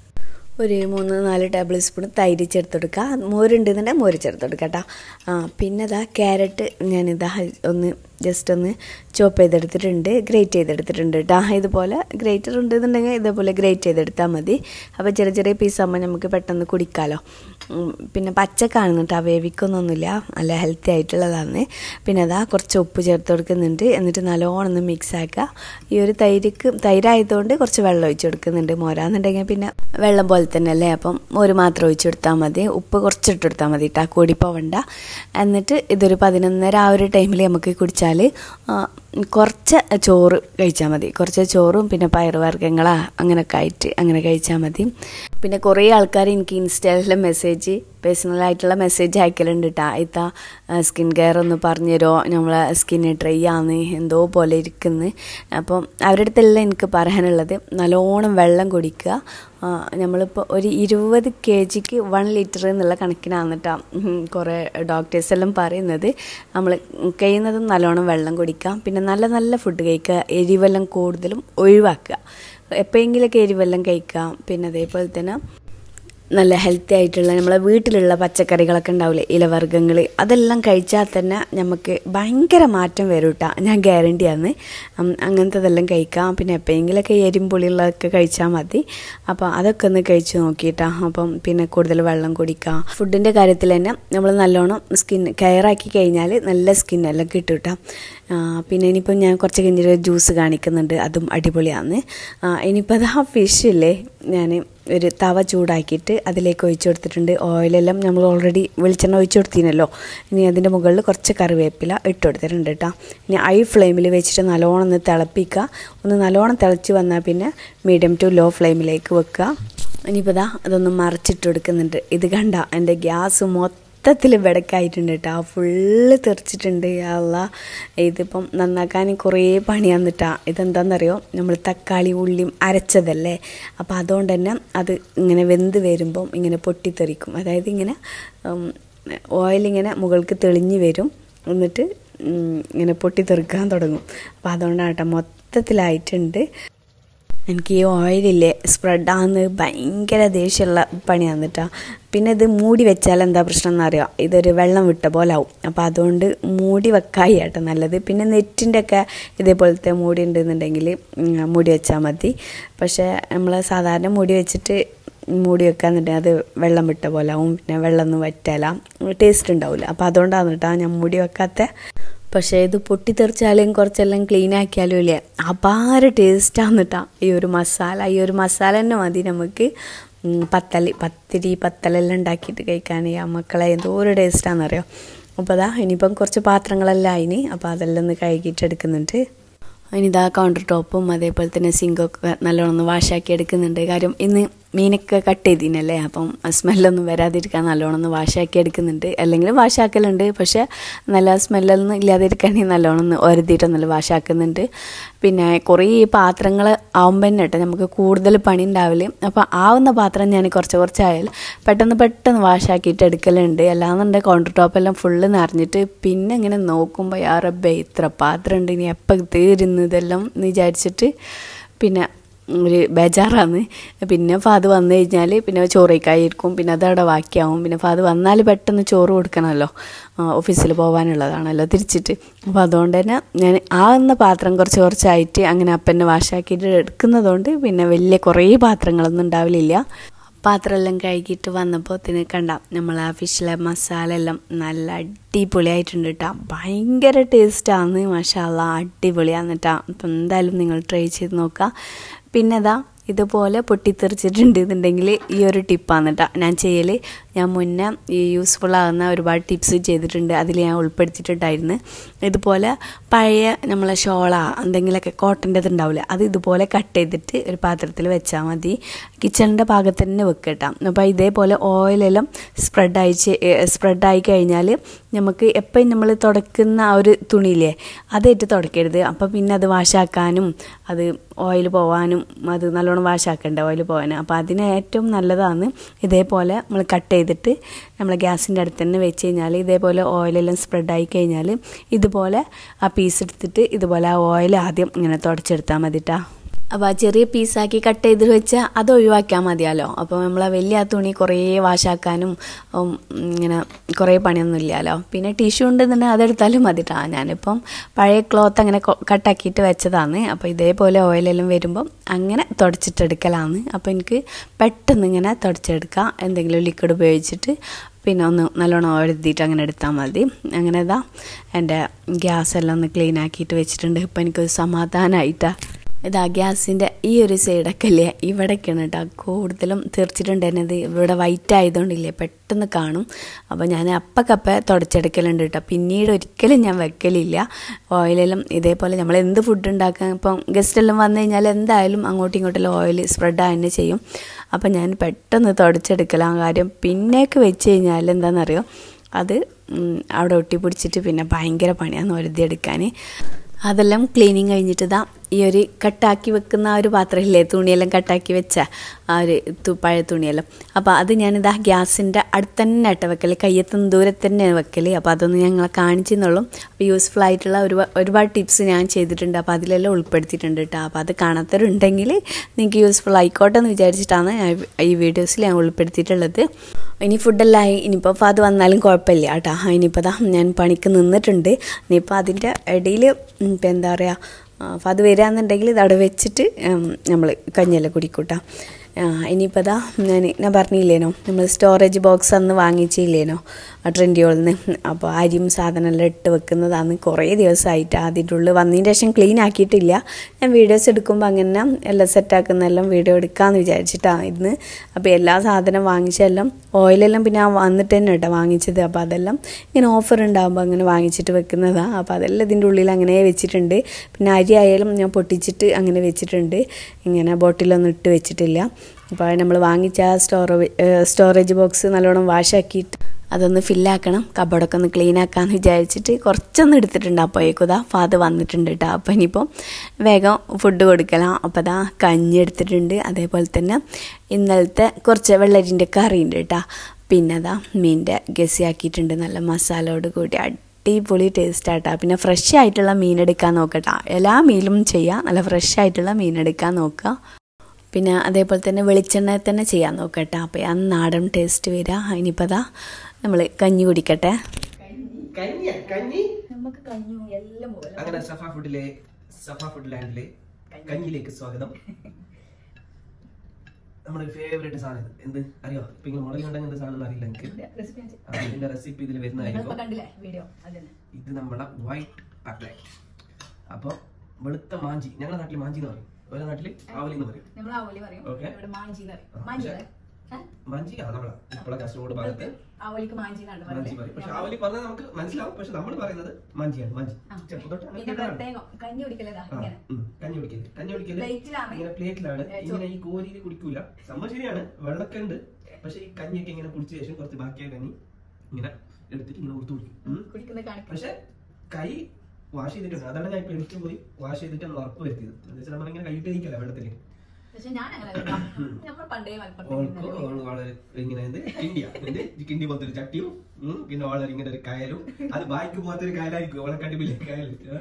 ഒരു മൂന്ന് നാല് ടേബിൾ സ്പൂൺ തൈര് ചേർത്ത് കൊടുക്കുക മോരുണ്ടെന്നുണ്ടെങ്കിൽ മോര് ചേർത്ത് കൊടുക്കുക കേട്ടോ പിന്നെ ഇതാ ക്യാരറ്റ് ഞാനിതാ ഒന്ന് ജസ്റ്റ് ഒന്ന് ചോപ്പ് ചെയ്തെടുത്തിട്ടുണ്ട് ഗ്രേറ്റ് ചെയ്തെടുത്തിട്ടുണ്ട് കേട്ടോ ഇതുപോലെ ഗ്രേറ്റർ ഉണ്ടെന്നുണ്ടെങ്കിൽ ഇതേപോലെ ഗ്രേറ്റ് ചെയ്തെടുത്താൽ മതി അപ്പോൾ ചെറിയ ചെറിയ പീസാകുമ്പോൾ നമുക്ക് പെട്ടെന്ന് കുടിക്കാമല്ലോ പിന്നെ പച്ചക്കാണ് കേട്ടോ വേവിക്കൊന്നൊന്നുമില്ല നല്ല ഹെൽത്തി ആയിട്ടുള്ളതാണ് പിന്നെ അതാ കുറച്ച് ഉപ്പ് ചേർത്ത് കൊടുക്കുന്നുണ്ട് എന്നിട്ട് നല്ലോണം ഒന്ന് മിക്സ് ആക്കുക ഈ ഒരു തൈരിക്ക് തൈരായതുകൊണ്ട് കുറച്ച് വെള്ളം ഒഴിച്ച് കൊടുക്കുന്നുണ്ട് മോരാന്നുണ്ടെങ്കിൽ പിന്നെ വെള്ളം പോലെ തന്നെ അല്ലേ അപ്പം മോര് മാത്രം ഒഴിച്ച് കൊടുത്താൽ മതി ഉപ്പ് കുറച്ചിട്ട് കൊടുത്താൽ മതി കേട്ടോ കൂടി പോവണ്ട എന്നിട്ട് ഇതൊരു പതിനൊന്നര ആ ഒരു ടൈമിൽ നമുക്ക് കുടിച്ചാൽ കുറച്ച് ചോറ് കഴിച്ചാൽ മതി കുറച്ച് ചോറും പിന്നെ പയറുവർഗ്ഗങ്ങളാ അങ്ങനെയൊക്കെ ആയിട്ട് അങ്ങനെ കഴിച്ചാൽ മതി പിന്നെ കുറേ ആൾക്കാർ എനിക്ക് ഇൻസ്റ്റയിലെ മെസ്സേജ് പേഴ്സണലായിട്ടുള്ള മെസ്സേജ് അയക്കലുണ്ട് കേട്ടോ ഇത്ത സ്കിൻ കെയർ ഒന്ന് പറഞ്ഞുതരുമോ നമ്മളെ സ്കിന്ന് ഡ്രൈ ആണ് എന്തോ പോലെ ഇരിക്കുന്നു അപ്പം അവരുടെ അടുത്തെല്ലാം എനിക്ക് പറയാനുള്ളത് നല്ലോണം വെള്ളം കുടിക്കുക നമ്മളിപ്പോൾ ഒരു ഇരുപത് കെ ജിക്ക് വൺ ലിറ്റർ എന്നുള്ള കണക്കിനാണ് കേട്ടോ കുറേ ഡോക്ടേഴ്സ് എല്ലാം പറയുന്നത് നമ്മൾ കഴിയുന്നതും നല്ലോണം വെള്ളം കുടിക്കാം പിന്നെ നല്ല നല്ല ഫുഡ് കഴിക്കുക എരിവെല്ലാം കൂടുതലും ഒഴിവാക്കുക എപ്പോഴെങ്കിലൊക്കെ എരിവെല്ലാം കഴിക്കാം പിന്നെ അതേപോലെ തന്നെ നല്ല ഹെൽത്തി ആയിട്ടുള്ള നമ്മളെ വീട്ടിലുള്ള പച്ചക്കറികളൊക്കെ ഉണ്ടാവില്ലേ ഇലവർഗ്ഗങ്ങൾ അതെല്ലാം കഴിച്ചാൽ തന്നെ നമുക്ക് ഭയങ്കര മാറ്റം വരും കേട്ടോ ഞാൻ ഗ്യാരണ്ടിയാണ് അങ്ങനത്തതെല്ലാം കഴിക്കാം പിന്നെ എപ്പോഴെങ്കിലൊക്കെ എരിമ്പുളിയുള്ളതൊക്കെ കഴിച്ചാൽ മതി അപ്പോൾ അതൊക്കെ ഒന്ന് കഴിച്ച് നോക്കിയിട്ടാ അപ്പം പിന്നെ കൂടുതൽ വെള്ളം കുടിക്കാം ഫുഡിൻ്റെ കാര്യത്തിൽ തന്നെ നമ്മൾ നല്ലോണം സ്കിൻ കെയർ ആക്കി കഴിഞ്ഞാൽ നല്ല സ്കിന്നെല്ലാം കിട്ടും കേട്ടോ പിന്നെ ഇനിയിപ്പം ഞാൻ കുറച്ച് കഴിഞ്ഞിട്ട് ജ്യൂസ് കാണിക്കുന്നുണ്ട് അതും അടിപൊളിയാണ് ഇനിയിപ്പോൾ അത് ആ ഫിഷില്ലേ ഞാൻ ഒരു തവ ചൂടാക്കിയിട്ട് അതിലേക്ക് ഒഴിച്ചു കൊടുത്തിട്ടുണ്ട് ഓയിലെല്ലാം നമ്മൾ ഓൾറെഡി വെളിച്ചെണ്ണ ഒഴിച്ചു കൊടുത്തിനല്ലോ ഇനി അതിൻ്റെ മുകളിൽ കുറച്ച് കറിവേപ്പില ഇട്ട് കൊടുത്തിട്ടുണ്ട് കേട്ടോ ഇനി ഹൈ ഫ്ലെയിമിൽ വെച്ചിട്ട് നല്ലോണം ഒന്ന് തിളപ്പിക്കുക ഒന്ന് നല്ലോണം തിളച്ച് വന്നാൽ പിന്നെ മീഡിയം ടു ലോ ഫ്ലെയിമിലേക്ക് വെക്കുക ഇനിയിപ്പോൾ ദാ അതൊന്ന് മറിച്ചിട്ട് കൊടുക്കുന്നുണ്ട് ഇത് കണ്ട എൻ്റെ ഗ്യാസ് മൊത്തം മൊത്തത്തിൽ വെടക്കായിട്ടുണ്ട് കേട്ടോ ഫുള്ള് തെറിച്ചിട്ടുണ്ട് അല്ല ഇതിപ്പം നന്നാക്കാൻ കുറേ പണിയാന്ന് കേട്ടോ ഇതെന്താണെന്നറിയോ നമ്മൾ തക്കാളി ഉള്ളിയും അരച്ചതല്ലേ അപ്പോൾ അതുകൊണ്ട് തന്നെ അത് ഇങ്ങനെ വെന്ത് വരുമ്പം ഇങ്ങനെ പൊട്ടിത്തെറിക്കും അതായത് ഇങ്ങനെ ഓയിലിങ്ങനെ മുകൾക്ക് തെളിഞ്ഞ് വരും എന്നിട്ട് ഇങ്ങനെ പൊട്ടിത്തെറിക്കാൻ തുടങ്ങും അപ്പോൾ അതുകൊണ്ടാണ് കേട്ടോ മൊത്തത്തിലായിട്ടുണ്ട് എനിക്ക് ഈ ഓയിലില്ലേ സ്പ്രെഡാന്ന് ഭയങ്കര ദേഷ്യമുള്ള പണിയാണ് കേട്ടോ പിന്നെ ഇത് മൂടി വെച്ചാൽ എന്താ പ്രശ്നം എന്നറിയാം ഇതൊരു വെള്ളം വിട്ട പോലെ ആവും അപ്പോൾ അതുകൊണ്ട് മൂടി വെക്കായി കേട്ടോ നല്ലത് പിന്നെ നെറ്റിൻ്റെ ഒക്കെ ഇതേപോലത്തെ മൂടി ഉണ്ടെന്നുണ്ടെങ്കിൽ മൂടി വെച്ചാൽ മതി പക്ഷേ നമ്മൾ സാധാരണ മൂടി വെച്ചിട്ട് മൂടി വെക്കാന്നുണ്ടെങ്കിൽ അത് വെള്ളം വിട്ട പോലെ ആവും പിന്നെ വെള്ളമൊന്നും വറ്റാല ടേസ്റ്റ് ഉണ്ടാവില്ല അപ്പോൾ അതുകൊണ്ടാണ് കേട്ടോ ഞാൻ മൂടി വെക്കാത്ത പക്ഷേ ഇത് പൊട്ടിത്തെറിച്ചാലും കുറച്ചെല്ലാം ക്ലീൻ ആക്കിയാലും ഇല്ലേ അപാര ടേസ്റ്റാണ് കേട്ടോ ഈ ഒരു മസാല ഈ ഒരു മസാല തന്നെ മതി നമുക്ക് പത്തല് പത്തിരി പത്തലെല്ലാം ഉണ്ടാക്കിയിട്ട് കഴിക്കാൻ ഈ മക്കളെ എന്തോ ഒരു ടേസ്റ്റാണെന്നറിയോ അപ്പോൾ അതാ ഇനിയിപ്പം കുറച്ച് പാത്രങ്ങളെല്ലാം അതിന് അപ്പോൾ അതെല്ലാം ഒന്ന് കഴുകിയിട്ട് എടുക്കുന്നുണ്ട് ഇനിതാ കൗണ്ടർ ടോപ്പും അതേപോലെ തന്നെ സിങ്കൊക്കെ നല്ലോണം ഒന്ന് വാഷാക്കി എടുക്കുന്നുണ്ട് കാര്യം ഇന്ന് മീനൊക്കെ കട്ട് ചെയ്തിനല്ലേ അപ്പം സ്മെല്ലൊന്നും വരാതിരിക്കാൻ നല്ലോണം ഒന്ന് വാഷാക്കി എടുക്കുന്നുണ്ട് അല്ലെങ്കിൽ വാഷാക്കലുണ്ട് പക്ഷേ നല്ല സ്മെല്ലൊന്നും ഇല്ലാതിരിക്കാണെങ്കിൽ നല്ലോണം ഒന്ന് ഒരതിയിട്ടൊന്നല്ല വാഷാക്കുന്നുണ്ട് പിന്നെ കുറേ പാത്രങ്ങൾ ആവുമ്പോൾ തന്നെ കേട്ടോ നമുക്ക് കൂടുതൽ പണി ഉണ്ടാവില്ല അപ്പോൾ ആവുന്ന പാത്രം ഞാൻ കുറച്ച് കുറച്ചായാലും പെട്ടെന്ന് പെട്ടെന്ന് വാഷാക്കിയിട്ട് എടുക്കലുണ്ട് അല്ലാന്നുണ്ടെങ്കിൽ കൗണ്ടർ ടോപ്പെല്ലാം ഫുള്ള് നിറഞ്ഞിട്ട് പിന്നെ ഇങ്ങനെ നോക്കുമ്പോൾ യാ റബ്ബേ ഇത്ര പാത്രം ഉണ്ട് ഇനി എപ്പോൾ തീരുന്നതെല്ലാം എന്ന് വിചാരിച്ചിട്ട് പിന്നെ ഒരു ബേജാറാണ് പിന്നെ ഫാദ് വന്നു കഴിഞ്ഞാൽ പിന്നെ ചോറേക്കായിരിക്കും പിന്നെ അതവിടെ ബാക്കിയാവും പിന്നെ ഫാദ് വന്നാൽ പെട്ടെന്ന് ചോറ് കൊടുക്കണമല്ലോ ഓഫീസിൽ പോകാനുള്ളതാണല്ലോ തിരിച്ചിട്ട് അപ്പോൾ അതുകൊണ്ട് തന്നെ ഞാൻ ആവുന്ന പാത്രം കുറച്ച് കുറച്ചായിട്ട് അങ്ങനെ അപ്പനെ വാഷാക്കിയിട്ട് എടുക്കുന്നതുകൊണ്ട് പിന്നെ വലിയ കുറേ പാത്രങ്ങളൊന്നും ഉണ്ടാവില്ല പാത്രമെല്ലാം കഴുകിയിട്ട് വന്നപ്പോൾ തന്നെ കണ്ട നമ്മൾ ആ ഫിഷിലെ മസാല എല്ലാം നല്ല അടിപൊളിയായിട്ടുണ്ട് കേട്ടോ ഭയങ്കര ടേസ്റ്റാണ് മഷാല അടിപൊളിയാണ് കേട്ടോ അപ്പം എന്തായാലും നിങ്ങൾ ട്രൈ ചെയ്ത് നോക്കുക പിന്നെ അതാ ഇതുപോലെ പൊട്ടിത്തെറിച്ചിട്ടുണ്ട് എന്നുണ്ടെങ്കിൽ ഈ ഒരു ടിപ്പാണ് കേട്ടോ ഞാൻ ചെയ്യൽ ഞാൻ മുന്നേ ഈ യൂസ്ഫുൾ ആകുന്ന ഒരുപാട് ടിപ്സ് ചെയ്തിട്ടുണ്ട് അതിൽ ഞാൻ ഉൾപ്പെടുത്തിയിട്ടുണ്ടായിരുന്നു ഇതുപോലെ പഴയ നമ്മളെ ഷോള എന്തെങ്കിലുമൊക്കെ കോട്ടൻ്റെത് ഉണ്ടാവില്ല അത് ഇതുപോലെ കട്ട് ചെയ്തിട്ട് ഒരു പാത്രത്തിൽ വെച്ചാൽ മതി കിച്ചണിൻ്റെ ഭാഗത്ത് തന്നെ വെക്കട്ടോ അപ്പോൾ ഇതേപോലെ ഓയിലെല്ലാം സ്പ്രെഡായി സ്പ്രെഡായി കഴിഞ്ഞാൽ നമുക്ക് എപ്പോഴും നമ്മൾ തുടക്കുന്ന ആ ഒരു തുണിയില്ലേ അതേറ്റ് തുടക്കരുത് അപ്പോൾ പിന്നെ അത് വാഷാക്കാനും അത് ഓയിൽ പോവാനും അത് നല്ലോണം വാഷാക്കണ്ടേ ഓയിൽ പോകാനും അപ്പോൾ അതിന് ഏറ്റവും നല്ലതാണ് ഇതേപോലെ നമ്മൾ കട്ട് ചെയ്തിട്ട് നമ്മൾ ഗ്യാസിൻ്റെ അടുത്ത് തന്നെ വെച്ച് കഴിഞ്ഞാൽ ഇതേപോലെ ഓയിലെല്ലാം സ്പ്രെഡായി കഴിഞ്ഞാൽ ഇതുപോലെ ആ പീസ് എടുത്തിട്ട് ഇതുപോലെ ആ ഓയിൽ ആദ്യം ഇങ്ങനെ തുടച്ചെടുത്താൽ മതിട്ടാ അപ്പോൾ ആ ചെറിയ പീസാക്കി കട്ട് ചെയ്ത് വെച്ചാൽ അത് ഒഴിവാക്കിയാൽ മതിയല്ലോ അപ്പോൾ നമ്മൾ വലിയ ആ തുണി കുറേ വാഷാക്കാനും ഇങ്ങനെ കുറേ പണിയൊന്നും ഇല്ലല്ലോ പിന്നെ ടിഷ്യൂ ഉണ്ടെന്നുണ്ടെങ്കിൽ അതെടുത്താലും മതിട്ടാ ഞാനിപ്പം പഴയ ക്ലോത്ത് അങ്ങനെ കട്ടാക്കിയിട്ട് വെച്ചതാണ് അപ്പോൾ ഇതേപോലെ ഓയിലെല്ലാം വരുമ്പം അങ്ങനെ തുടച്ചിട്ടെടുക്കലാണ് അപ്പോൾ എനിക്ക് പെട്ടെന്ന് ഇങ്ങനെ തുടച്ചെടുക്കാം എന്തെങ്കിലും ലിക്വിഡ് ഉപയോഗിച്ചിട്ട് പിന്നെ ഒന്ന് നല്ലോണം എഴുതിയിട്ട് അങ്ങനെ എടുത്താൽ മതി അങ്ങനെ ഇതാ എൻ്റെ ഗ്യാസ് എല്ലാം ഒന്ന് ക്ലീൻ ആക്കിയിട്ട് വെച്ചിട്ടുണ്ട് ഇപ്പം എനിക്കൊരു സമാധാനമായിട്ടാണ് ഇതാ ഗ്യാസിൻ്റെ ഈ ഒരു സൈഡൊക്കെ ഇല്ലേ ഇവിടേക്കാണ് കേട്ടോ കൂടുതലും തീർച്ചിട്ടുണ്ടായിരുന്നത് ഇവിടെ വൈറ്റ് ആയതുകൊണ്ടില്ലേ പെട്ടെന്ന് കാണും അപ്പോൾ ഞാൻ അപ്പക്കപ്പ തുടച്ചെടുക്കലുണ്ട് കേട്ടോ പിന്നീട് ഒരിക്കലും ഞാൻ വെക്കലില്ല ഓയിലെല്ലാം ഇതേപോലെ നമ്മൾ എന്ത് ഫുഡ് ഉണ്ടാക്കാൻ ഇപ്പം ഗസ്റ്റെല്ലാം വന്നു കഴിഞ്ഞാൽ എന്തായാലും അങ്ങോട്ടും ഇങ്ങോട്ടെല്ലാം ഓയിൽ സ്പ്രെഡ് തന്നെ ചെയ്യും അപ്പം ഞാൻ പെട്ടെന്ന് തുടച്ചെടുക്കലാണ് കാര്യം പിന്നേക്ക് വെച്ച് കഴിഞ്ഞാൽ എന്താണെന്നറിയോ അത് അവിടെ ഒട്ടിപ്പിടിച്ചിട്ട് പിന്നെ ഭയങ്കര പണിയാണ് ഒരുതിയെടുക്കാൻ അതെല്ലാം ക്ലീനിങ് കഴിഞ്ഞിട്ട് ഇതാ ഈ ഒരു കട്ടാക്കി വെക്കുന്ന ആ ഒരു പാത്രമില്ലേ തുണിയെല്ലാം കട്ടാക്കി വെച്ച ആ ഒരു പഴയ തുണിയെല്ലാം അപ്പോൾ അത് ഞാനിതാ ഗ്യാസിൻ്റെ അടുത്ത് തന്നെ ഇട്ട വെക്കൽ കയ്യെത്തുന്ന ദൂരത്ത് തന്നെ വെക്കൽ അപ്പോൾ അതൊന്ന് ഞങ്ങളെ കാണിച്ചെന്നുള്ളൂ അപ്പോൾ യൂസ്ഫുൾ ആയിട്ടുള്ള ഒരുപാട് ഒരുപാട് ടിപ്സ് ഞാൻ ചെയ്തിട്ടുണ്ട് അപ്പോൾ അതിലെല്ലാം ഉൾപ്പെടുത്തിയിട്ടുണ്ട് കേട്ടോ അപ്പോൾ അത് കാണാത്തവരുണ്ടെങ്കിൽ നിങ്ങൾക്ക് യൂസ്ഫുൾ ആയിക്കോട്ടെ എന്ന് വിചാരിച്ചിട്ടാണ് ഞാൻ ഈ വീഡിയോസിൽ ഞാൻ ഉൾപ്പെടുത്തിയിട്ടുള്ളത് ഇനി ഫുഡെല്ലാം ആയി ഇനിയിപ്പോൾ അപ്പോൾ അത് വന്നാലും കുഴപ്പമില്ല കേട്ടോ ഇനിയിപ്പോൾ അതാ ഞാൻ പണിക്ക് നിന്നിട്ടുണ്ട് ഇനിയിപ്പോൾ അതിൻ്റെ ഇടയിൽ ഇപ്പം എന്താ പറയുക അപ്പോൾ അത് വരികയാണെന്നുണ്ടെങ്കിൽ ഇത് അവിടെ വെച്ചിട്ട് നമ്മൾ കഞ്ഞിയെല്ലാം കുടിക്കൂട്ടാം ഇനിയിപ്പോൾ അതാ ഞാൻ ഞാൻ പറഞ്ഞില്ലേനോ നമ്മൾ സ്റ്റോറേജ് ബോക്സ് അന്ന് വാങ്ങിച്ചില്ലേനോ ട്രെൻഡിയോളിൽ നിന്ന് അപ്പോൾ അരിയും സാധനമെല്ലാം ഇട്ട് വെക്കുന്നതാണ് കുറേ ദിവസമായിട്ട് അതിൻ്റെ ഉള്ളിൽ വന്നതിന് ശേഷം ക്ലീൻ ആക്കിയിട്ടില്ല ഞാൻ വീഡിയോസ് എടുക്കുമ്പോൾ അങ്ങനെ എല്ലാം സെറ്റാക്കുന്നതെല്ലാം വീഡിയോ എടുക്കാമെന്ന് വിചാരിച്ചിട്ടാണ് ഇന്ന് അപ്പോൾ എല്ലാ സാധനം വാങ്ങിച്ചെല്ലാം ഓയിലെല്ലാം പിന്നെ ആ വന്നിട്ട് തന്നെ കേട്ടോ വാങ്ങിച്ചത് അപ്പോൾ അതെല്ലാം ഇങ്ങനെ ഓഫർ ഉണ്ടാകുമ്പോൾ അങ്ങനെ വാങ്ങിച്ചിട്ട് വെക്കുന്നതാണ് അപ്പോൾ അതെല്ലാം ഇതിൻ്റെ ഉള്ളിൽ അങ്ങനെ വെച്ചിട്ടുണ്ട് പിന്നെ അരി ആയാലും ഞാൻ പൊട്ടിച്ചിട്ട് അങ്ങനെ വെച്ചിട്ടുണ്ട് ഇങ്ങനെ ബോട്ടിലൊന്നും ഇട്ട് വെച്ചിട്ടില്ല അപ്പോൾ നമ്മൾ വാങ്ങിച്ച ആ സ്റ്റോറ സ്റ്റോറേജ് ബോക്സ് നല്ലോണം വാഷാക്കിയിട്ട് അതൊന്ന് ഫില്ലാക്കണം കബോർഡൊക്കെ ഒന്ന് ക്ലീൻ ആക്കാമെന്ന് വിചാരിച്ചിട്ട് കുറച്ചൊന്നും എടുത്തിട്ടുണ്ട് അപ്പോഴേക്കുതാ ഫാദർ വന്നിട്ടുണ്ട് കേട്ടോ അപ്പോൾ ഇനിയിപ്പോൾ വേഗം ഫുഡ് കൊടുക്കണം അപ്പോൾ അതാ കഞ്ഞി എടുത്തിട്ടുണ്ട് അതേപോലെ തന്നെ ഇന്നലത്തെ കുറച്ച് വെള്ളരിൻ്റെ കറി ഉണ്ട് കേട്ടോ പിന്നെ അതാ മീനിൻ്റെ ഗസിയാക്കിയിട്ടുണ്ട് നല്ല മസാലയോട് കൂടി അടിപൊളി ടേസ്റ്റ് ആട്ടാ പിന്നെ ഫ്രഷ് ആയിട്ടുള്ള മീൻ എടുക്കാൻ നോക്കട്ടാ എല്ലാ മീനും ചെയ്യാം നല്ല ഫ്രഷ് ആയിട്ടുള്ള മീൻ എടുക്കാൻ നോക്കുക പിന്നെ അതേപോലെ തന്നെ വെളിച്ചെണ്ണ തന്നെ ചെയ്യാൻ നോക്കട്ടെ അപ്പോൾ ആ നാടൻ ടേസ്റ്റ് വരിക ഇനിയിപ്പോൾ അതാ നമ്മൾ കഞ്ഞി കുടിക്കട്ടെ കഞ്ഞി കഞ്ഞി നമുക്ക് കഞ്ഞും എല്ലാം അങ്ങനെ സഫ ഫുഡിലെ സഫ ഫുഡ് ലാൻഡിലെ കഞ്ഞിയിലേക്ക് സ്വാഗതം നമ്മുടെ ഫേവറേറ്റ് സാധനം ഇത്. എന്ത് അറിയോ ഇപ്പൊ ഇങ്ങനെ മുളക് ഉണ്ടെങ്കിൽ എന്ത് സാധനം അറിയില്ല എനിക്ക് ആ, ഇതിന്റെ റെസിപ്പി ഇതിൽ വരുന്നതായിരിക്കും കണ്ടില്ലേ വീഡിയോ അതന്നെ ഇത് നമ്മുടെ വൈറ്റ് പക്ലേറ്റ് അപ്പൊ വെളുത്ത മാഞ്ചി ഞങ്ങളുടെ നാട്ടിൽ മാഞ്ചി എന്ന് പറയും ഓരോ നാട്ടില് ആവലി എന്ന് പറയും നമ്മൾ ആവോലി പറയും ഓക്കെ ഇവിടെ മാഞ്ചി എന്ന് പറയും ആ, മാഞ്ചി പക്ഷേ- മാഞ്ചി ആ നമ്മളെ ഇപ്പോഴെ കാസർഗോഡ് ഭാഗത്ത് ആവോലിക്ക് മാഞ്ചി എന്നാണ് മാഞ്ചി പറയും പക്ഷെ ആവലി പറഞ്ഞാൽ നമുക്ക് മനസ്സിലാവും പക്ഷെ നമ്മൾ പറയുന്നത് മാഞ്ചിയാണ് മാഞ്ചി ചെറുപ്പം തൊട്ട് അങ്ങനെ പിന്നെ കേട്ടതാണ്. പ്രത്യേകം കഞ്ഞി കുടിക്കലതാ ആ, ഇങ്ങനെ ഉം. കഞ്ഞി കുടിക്കല് കഞ്ഞി കുടിക്കല് പ്ലേറ്റിലാണ് ഇങ്ങനെ പ്ലേറ്റിലാണ് ഏ, ചോ- ഇങ്ങനെ ഈ കോരിയിൽ കുടിക്കൂല സംഭവം ശരിയാണ് വെള്ളമൊക്കെ ഉണ്ട് പക്ഷെ ഈ കഞ്ഞിയൊക്കെ ഇങ്ങനെ കുടിച്ച ശേഷം കുറച്ച് ബാക്കിയായ കഞ്ഞി ഇങ്ങനെ എടുത്തിട്ട് ഇങ്ങനെ കൊടുത്തു കുടിക്കും ഉം. കുടിക്കുന്നത് കാണിക്കും പക്ഷെ കൈ വാഷ് ചെയ്തിട്ടുണ്ട് അതാണ് ഞാൻ ഇപ്പൊ എടുത്തു പോയി വാഷ് ചെയ്തിട്ട് നമ്മൾ ഉറപ്പ് വരുത്തിയത് എന്ന് വെച്ചാൽ നമ്മളിങ്ങനെ കൈയിട്ട് കഴിക്കല വെള്ളത്തിൽ പക്ഷെ ഞാൻ അങ്ങനെ നമ്മൾ പണ്ടേ ഓൾക്ക് ഓള് വളരെ ഇങ്ങനെ എന്ത് കിണ്ടിയ എന്ത് കിണ്ടി പോലത്തെ ഒരു ചട്ടിയും ഉം, പിന്നെ വളരെ ഇങ്ങനെ ഒരു കയലും അത് ബായിക്ക് പോലത്തെ ഒരു കയലായിരിക്കും ഓളെ കണ്ടിപ്പില്ലേ കയൽ ഏ?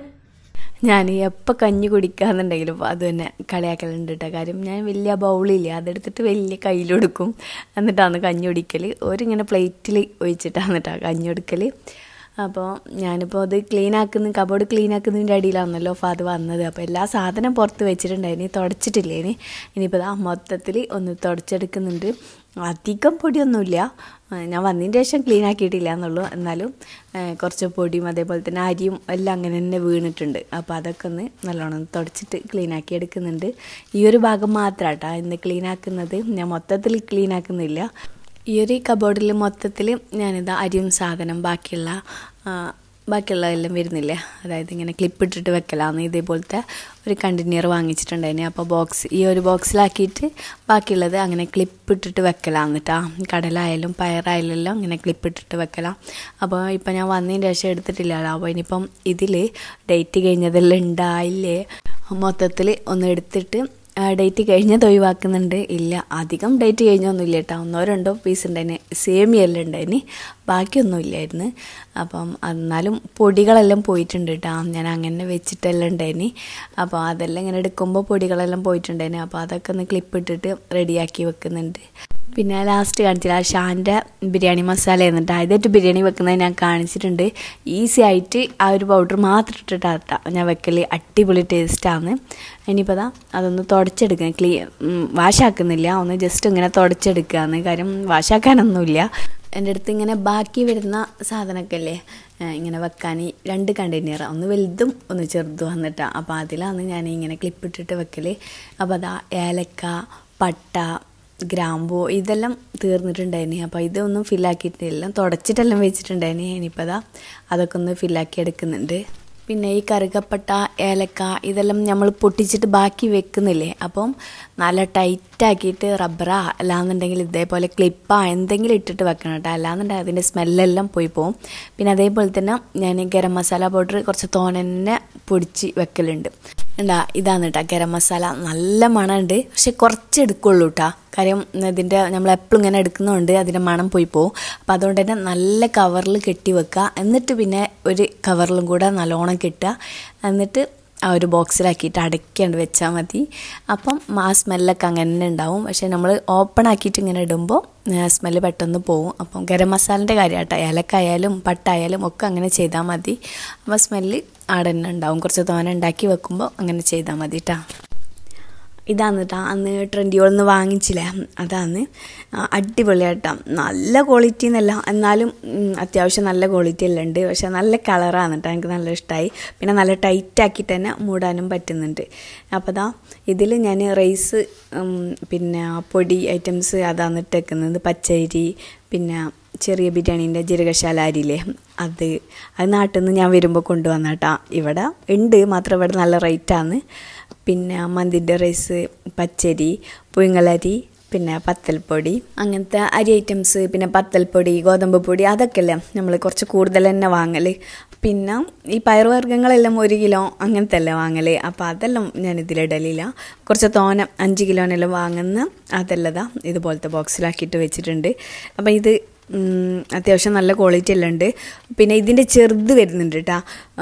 ഞാൻ എപ്പോൾ കഞ്ഞി കുടിക്കാന്നുണ്ടെങ്കിലും അത് തന്നെ കളിയാക്കലുണ്ട് കേട്ടോ കാര്യം ഞാൻ വലിയ ബൗളില്ലേ അതെടുത്തിട്ട് വലിയ കയ്യിലെടുക്കും എന്നിട്ടാണ് കഞ്ഞി കുടിക്കൽ ഒരിങ്ങനെ പ്ലേറ്റിൽ ഒഴിച്ചിട്ടാണ് കേട്ടോ കഞ്ഞി കുടിക്കൽ അപ്പോൾ ഞാനിപ്പോൾ അത് ക്ലീൻ ആക്കുന്ന കബോർഡ് ക്ലീൻ ആക്കുന്നതിൻ്റെ അടിയിലാണല്ലോ അപ്പോൾ അത് വന്നത് അപ്പോൾ എല്ലാ സാധനം പുറത്ത് വെച്ചിട്ടുണ്ടായിന് തുടച്ചിട്ടില്ലേന് ഇനിയിപ്പോൾ ആ മൊത്തത്തിൽ ഒന്ന് തുടച്ചെടുക്കുന്നുണ്ട് അധികം പൊടിയൊന്നുമില്ല ആ, ഞാൻ വന്നതിന് ശേഷം ക്ലീൻ ആക്കിയിട്ടില്ല എന്നുള്ളൂ എന്നാലും ആ, കുറച്ച് പൊടിയും അതേപോലെ തന്നെ അരിയും എല്ലാം അങ്ങനെ തന്നെ വീണിട്ടുണ്ട് അപ്പോൾ അതൊക്കെ ഒന്ന് നല്ലോണം ഒന്ന് തുടച്ചിട്ട് ക്ലീൻ ആക്കി എടുക്കുന്നുണ്ട് ഈ ഒരു ഭാഗം മാത്രമാട്ടോ ഇന്ന് ക്ലീൻ ആക്കുന്നത് ഞാൻ മൊത്തത്തിൽ ക്ലീൻ ആക്കുന്നില്ല ഈ ഒരു കബോർഡിൽ മൊത്തത്തിൽ ഞാനിതാ അരിയും സാധനം ബാക്കിയുള്ള ആ, ബാക്കിയുള്ള എല്ലാം വരുന്നില്ലേ അതായത് ഇങ്ങനെ ക്ലിപ്പ് ഇട്ടിട്ട് വെക്കലാന്ന് ഇതേപോലത്തെ ഒരു കണ്ടെയ്നർ വാങ്ങിച്ചിട്ടുണ്ടായിന് അപ്പോൾ ബോക്സ് ഈ ഒരു ബോക്സിലാക്കിയിട്ട് ബാക്കിയുള്ളത് അങ്ങനെ ക്ലിപ്പ് ഇട്ടിട്ട് വെക്കലാന്ന് കേട്ടോ കടലായാലും പയറായാലും എല്ലാം ഇങ്ങനെ ക്ലിപ്പ് ഇട്ടിട്ട് വെക്കലാം അപ്പോൾ ഇപ്പം ഞാൻ വന്നതിന് ശേഷം എടുത്തിട്ടില്ലല്ലോ അപ്പോൾ ഇനിയിപ്പം ഇതിൽ ഡേറ്റ് കഴിഞ്ഞതെല്ലാം ഉണ്ടായില്ലേ മൊത്തത്തിൽ ഒന്ന് എടുത്തിട്ട് ഡേറ്റ് കഴിഞ്ഞത് ഒഴിവാക്കുന്നുണ്ട് ഇല്ല അധികം ഡേറ്റ് കഴിഞ്ഞൊന്നുമില്ല കേട്ടോ ഒന്നോ രണ്ടോ പീസ് ഉണ്ടായിന് സേമിയെല്ലാം ഉണ്ടായിന് ബാക്കിയൊന്നും ഇല്ലായിരുന്നു അപ്പം എന്നാലും പൊടികളെല്ലാം പോയിട്ടുണ്ട് കേട്ടോ ഞാൻ അങ്ങനെ വെച്ചിട്ടെല്ലാം ഉണ്ടായിന് അപ്പോൾ അതെല്ലാം ഇങ്ങനെ എടുക്കുമ്പോൾ പൊടികളെല്ലാം പോയിട്ടുണ്ടായിന് അപ്പോൾ അതൊക്കെ ഒന്ന് ക്ലിപ്പ് ഇട്ടിട്ട് റെഡിയാക്കി വെക്കുന്നുണ്ട് പിന്നെ ലാസ്റ്റ് കാണിച്ചില്ല ആ ഷാൻ്റെ ബിരിയാണി മസാല എന്നിട്ട് ആദ്യമായിട്ട് ബിരിയാണി വെക്കുന്നത് ഞാൻ കാണിച്ചിട്ടുണ്ട് ഈസി ആയിട്ട് ആ ഒരു പൗഡർ മാത്രം ഇട്ടിട്ടാ ഞാൻ വെക്കൽ അടിപൊളി ടേസ്റ്റാണ് ഇനിയിപ്പോൾ അതാ അതൊന്ന് തുടച്ചെടുക്കുക ക്ലീ വാഷാക്കുന്നില്ല ഒന്ന് ജസ്റ്റ് ഇങ്ങനെ തുടച്ചെടുക്കുകയാണ് കാര്യം വാഷാക്കാനൊന്നുമില്ല എൻ്റെ അടുത്ത് ഇങ്ങനെ ബാക്കി വരുന്ന സാധനമൊക്കെ അല്ലേ ഏഹ് ഇങ്ങനെ വെക്കാൻ ഈ രണ്ട് കണ്ടെയ്നർ ഒന്ന് വലുതും ഒന്ന് ചെറുതും വന്നിട്ടാണ് അപ്പോൾ അതിലാണ് ഞാൻ ഇങ്ങനെ ക്ലിപ്പ് ഇട്ടിട്ട് വെക്കൽ അപ്പോൾ അതാ ഏലക്ക പട്ട ഗ്രാമ്പൂ ഇതെല്ലാം തീർന്നിട്ടുണ്ടായിനി അപ്പോൾ ഇതൊന്നും ഫില്ലാക്കിയിട്ടില്ല തുടച്ചിട്ടെല്ലാം വെച്ചിട്ടുണ്ടായിനി ഇനിയിപ്പോൾ അതാ അതൊക്കെ ഒന്ന് ഫില്ലാക്കി എടുക്കുന്നുണ്ട് പിന്നെ ഈ കറുകപ്പട്ട ഏലക്ക ഇതെല്ലാം നമ്മൾ പൊട്ടിച്ചിട്ട് ബാക്കി വെക്കുന്നില്ലേ അപ്പം നല്ല ടൈറ്റാക്കിയിട്ട് റബ്ബറാ അല്ലാന്നുണ്ടെങ്കിൽ ഇതേപോലെ ക്ലിപ്പാ എന്തെങ്കിലും ഇട്ടിട്ട് വെക്കണം കേട്ടോ അല്ലാന്നുണ്ടെങ്കിൽ അതിൻ്റെ സ്മെല്ലെല്ലാം പോയി പോകും പിന്നെ അതേപോലെ തന്നെ ഞാൻ ഗരം മസാല പൗഡർ കുറച്ച് തോനെ പൊടിച്ച് വെക്കലുണ്ട് ഉണ്ടാ ഇതാണ് കേട്ടോ ഗരം മസാല നല്ല മണമുണ്ട് പക്ഷെ കുറച്ച് എടുക്കുള്ളൂ കേട്ടോ കാര്യം ഇതിൻ്റെ നമ്മൾ എപ്പോഴും ഇങ്ങനെ എടുക്കുന്നതുകൊണ്ട് അതിൻ്റെ മണം പോയി പോകും അപ്പം അതുകൊണ്ട് തന്നെ നല്ല കവറിൽ കെട്ടി വെക്കുക എന്നിട്ട് പിന്നെ ഒരു കവറിലും കൂടെ നല്ലോണം കെട്ടുക എന്നിട്ട് ആ ഒരു ബോക്സിലാക്കിയിട്ട് അടയ്ക്കാണ്ട് വെച്ചാൽ മതി അപ്പം ആ സ്മെല്ലൊക്കെ അങ്ങനെ തന്നെ ഉണ്ടാവും പക്ഷേ നമ്മൾ ഓപ്പൺ ആക്കിയിട്ട് ഇങ്ങനെ ഇടുമ്പോൾ സ്മെല്ല് പെട്ടെന്ന് പോവും അപ്പം ഗരം മസാലൻ്റെ കാര്യമാട്ടോ ഏലക്കായാലും പട്ടായാലും ഒക്കെ അങ്ങനെ ചെയ്താൽ മതി അപ്പോൾ സ്മെല്ല് ആടെ തന്നെ ഉണ്ടാവും കുറച്ച് തോനെ ഉണ്ടാക്കി വെക്കുമ്പോൾ അങ്ങനെ ചെയ്താൽ മതി കേട്ടോ ഇതാണ് കേട്ടോ അന്ന് ട്രെൻഡിയോളിൽ വാങ്ങിച്ചില്ലേ അതാണ് അടിപൊളിയാട്ടോ നല്ല ക്വാളിറ്റി എന്നല്ല എന്നാലും ഉം, അത്യാവശ്യം നല്ല ക്വാളിറ്റി എല്ലാം ഉണ്ട് പക്ഷെ നല്ല കളറാണ് കേട്ടോ എനിക്ക് നല്ല ഇഷ്ടമായി പിന്നെ നല്ല ടൈറ്റ് ആക്കിയിട്ട് തന്നെ മൂടാനും പറ്റുന്നുണ്ട് അപ്പോൾ ദാ ഇതിൽ ഞാൻ റൈസ് ഉം, പിന്നെ പൊടി ഐറ്റംസ് അതാണ് ഇട്ടേക്കുന്നത് പച്ചരി പിന്നെ ചെറിയ ബിരിയാണീൻ്റെ ജീരകശാല അരിയില്ലേ അത് അത് നാട്ടിൽ നിന്ന് ഞാൻ വരുമ്പോൾ കൊണ്ടുവന്നാട്ടാ ഇവിടെ ഉണ്ട് മാത്രം ഇവിടെ നല്ല റേറ്റാണ് പിന്നെ മന്തിൻ്റെ റൈസ് പച്ചരി പുഴുങ്ങലരി പിന്നെ പത്തൽപ്പൊടി അങ്ങനത്തെ അരി ഐറ്റംസ് പിന്നെ പത്തൽപ്പൊടി ഗോതമ്പ് പൊടി അതൊക്കെ അല്ലേ നമ്മൾ കുറച്ച് കൂടുതൽ തന്നെ വാങ്ങൽ പിന്നെ ഈ പയറുവർഗ്ഗങ്ങളെല്ലാം ഒരു കിലോ അങ്ങനത്തെ അല്ലേ വാങ്ങൽ അപ്പോൾ അതെല്ലാം ഞാൻ ഇതിലിടലില്ല കുറച്ച് തോന അഞ്ച് കിലോനെല്ലാം വാങ്ങുന്ന അതെല്ലാം ദാ ഇതുപോലത്തെ ബോക്സിലാക്കിയിട്ട് വെച്ചിട്ടുണ്ട് അപ്പോൾ ഇത് ഉം, അത്യാവശ്യം നല്ല ക്വാളിറ്റി എല്ലാം ഉണ്ട് പിന്നെ ഇതിൻ്റെ ചെറുത് വരുന്നുണ്ട് കേട്ടോ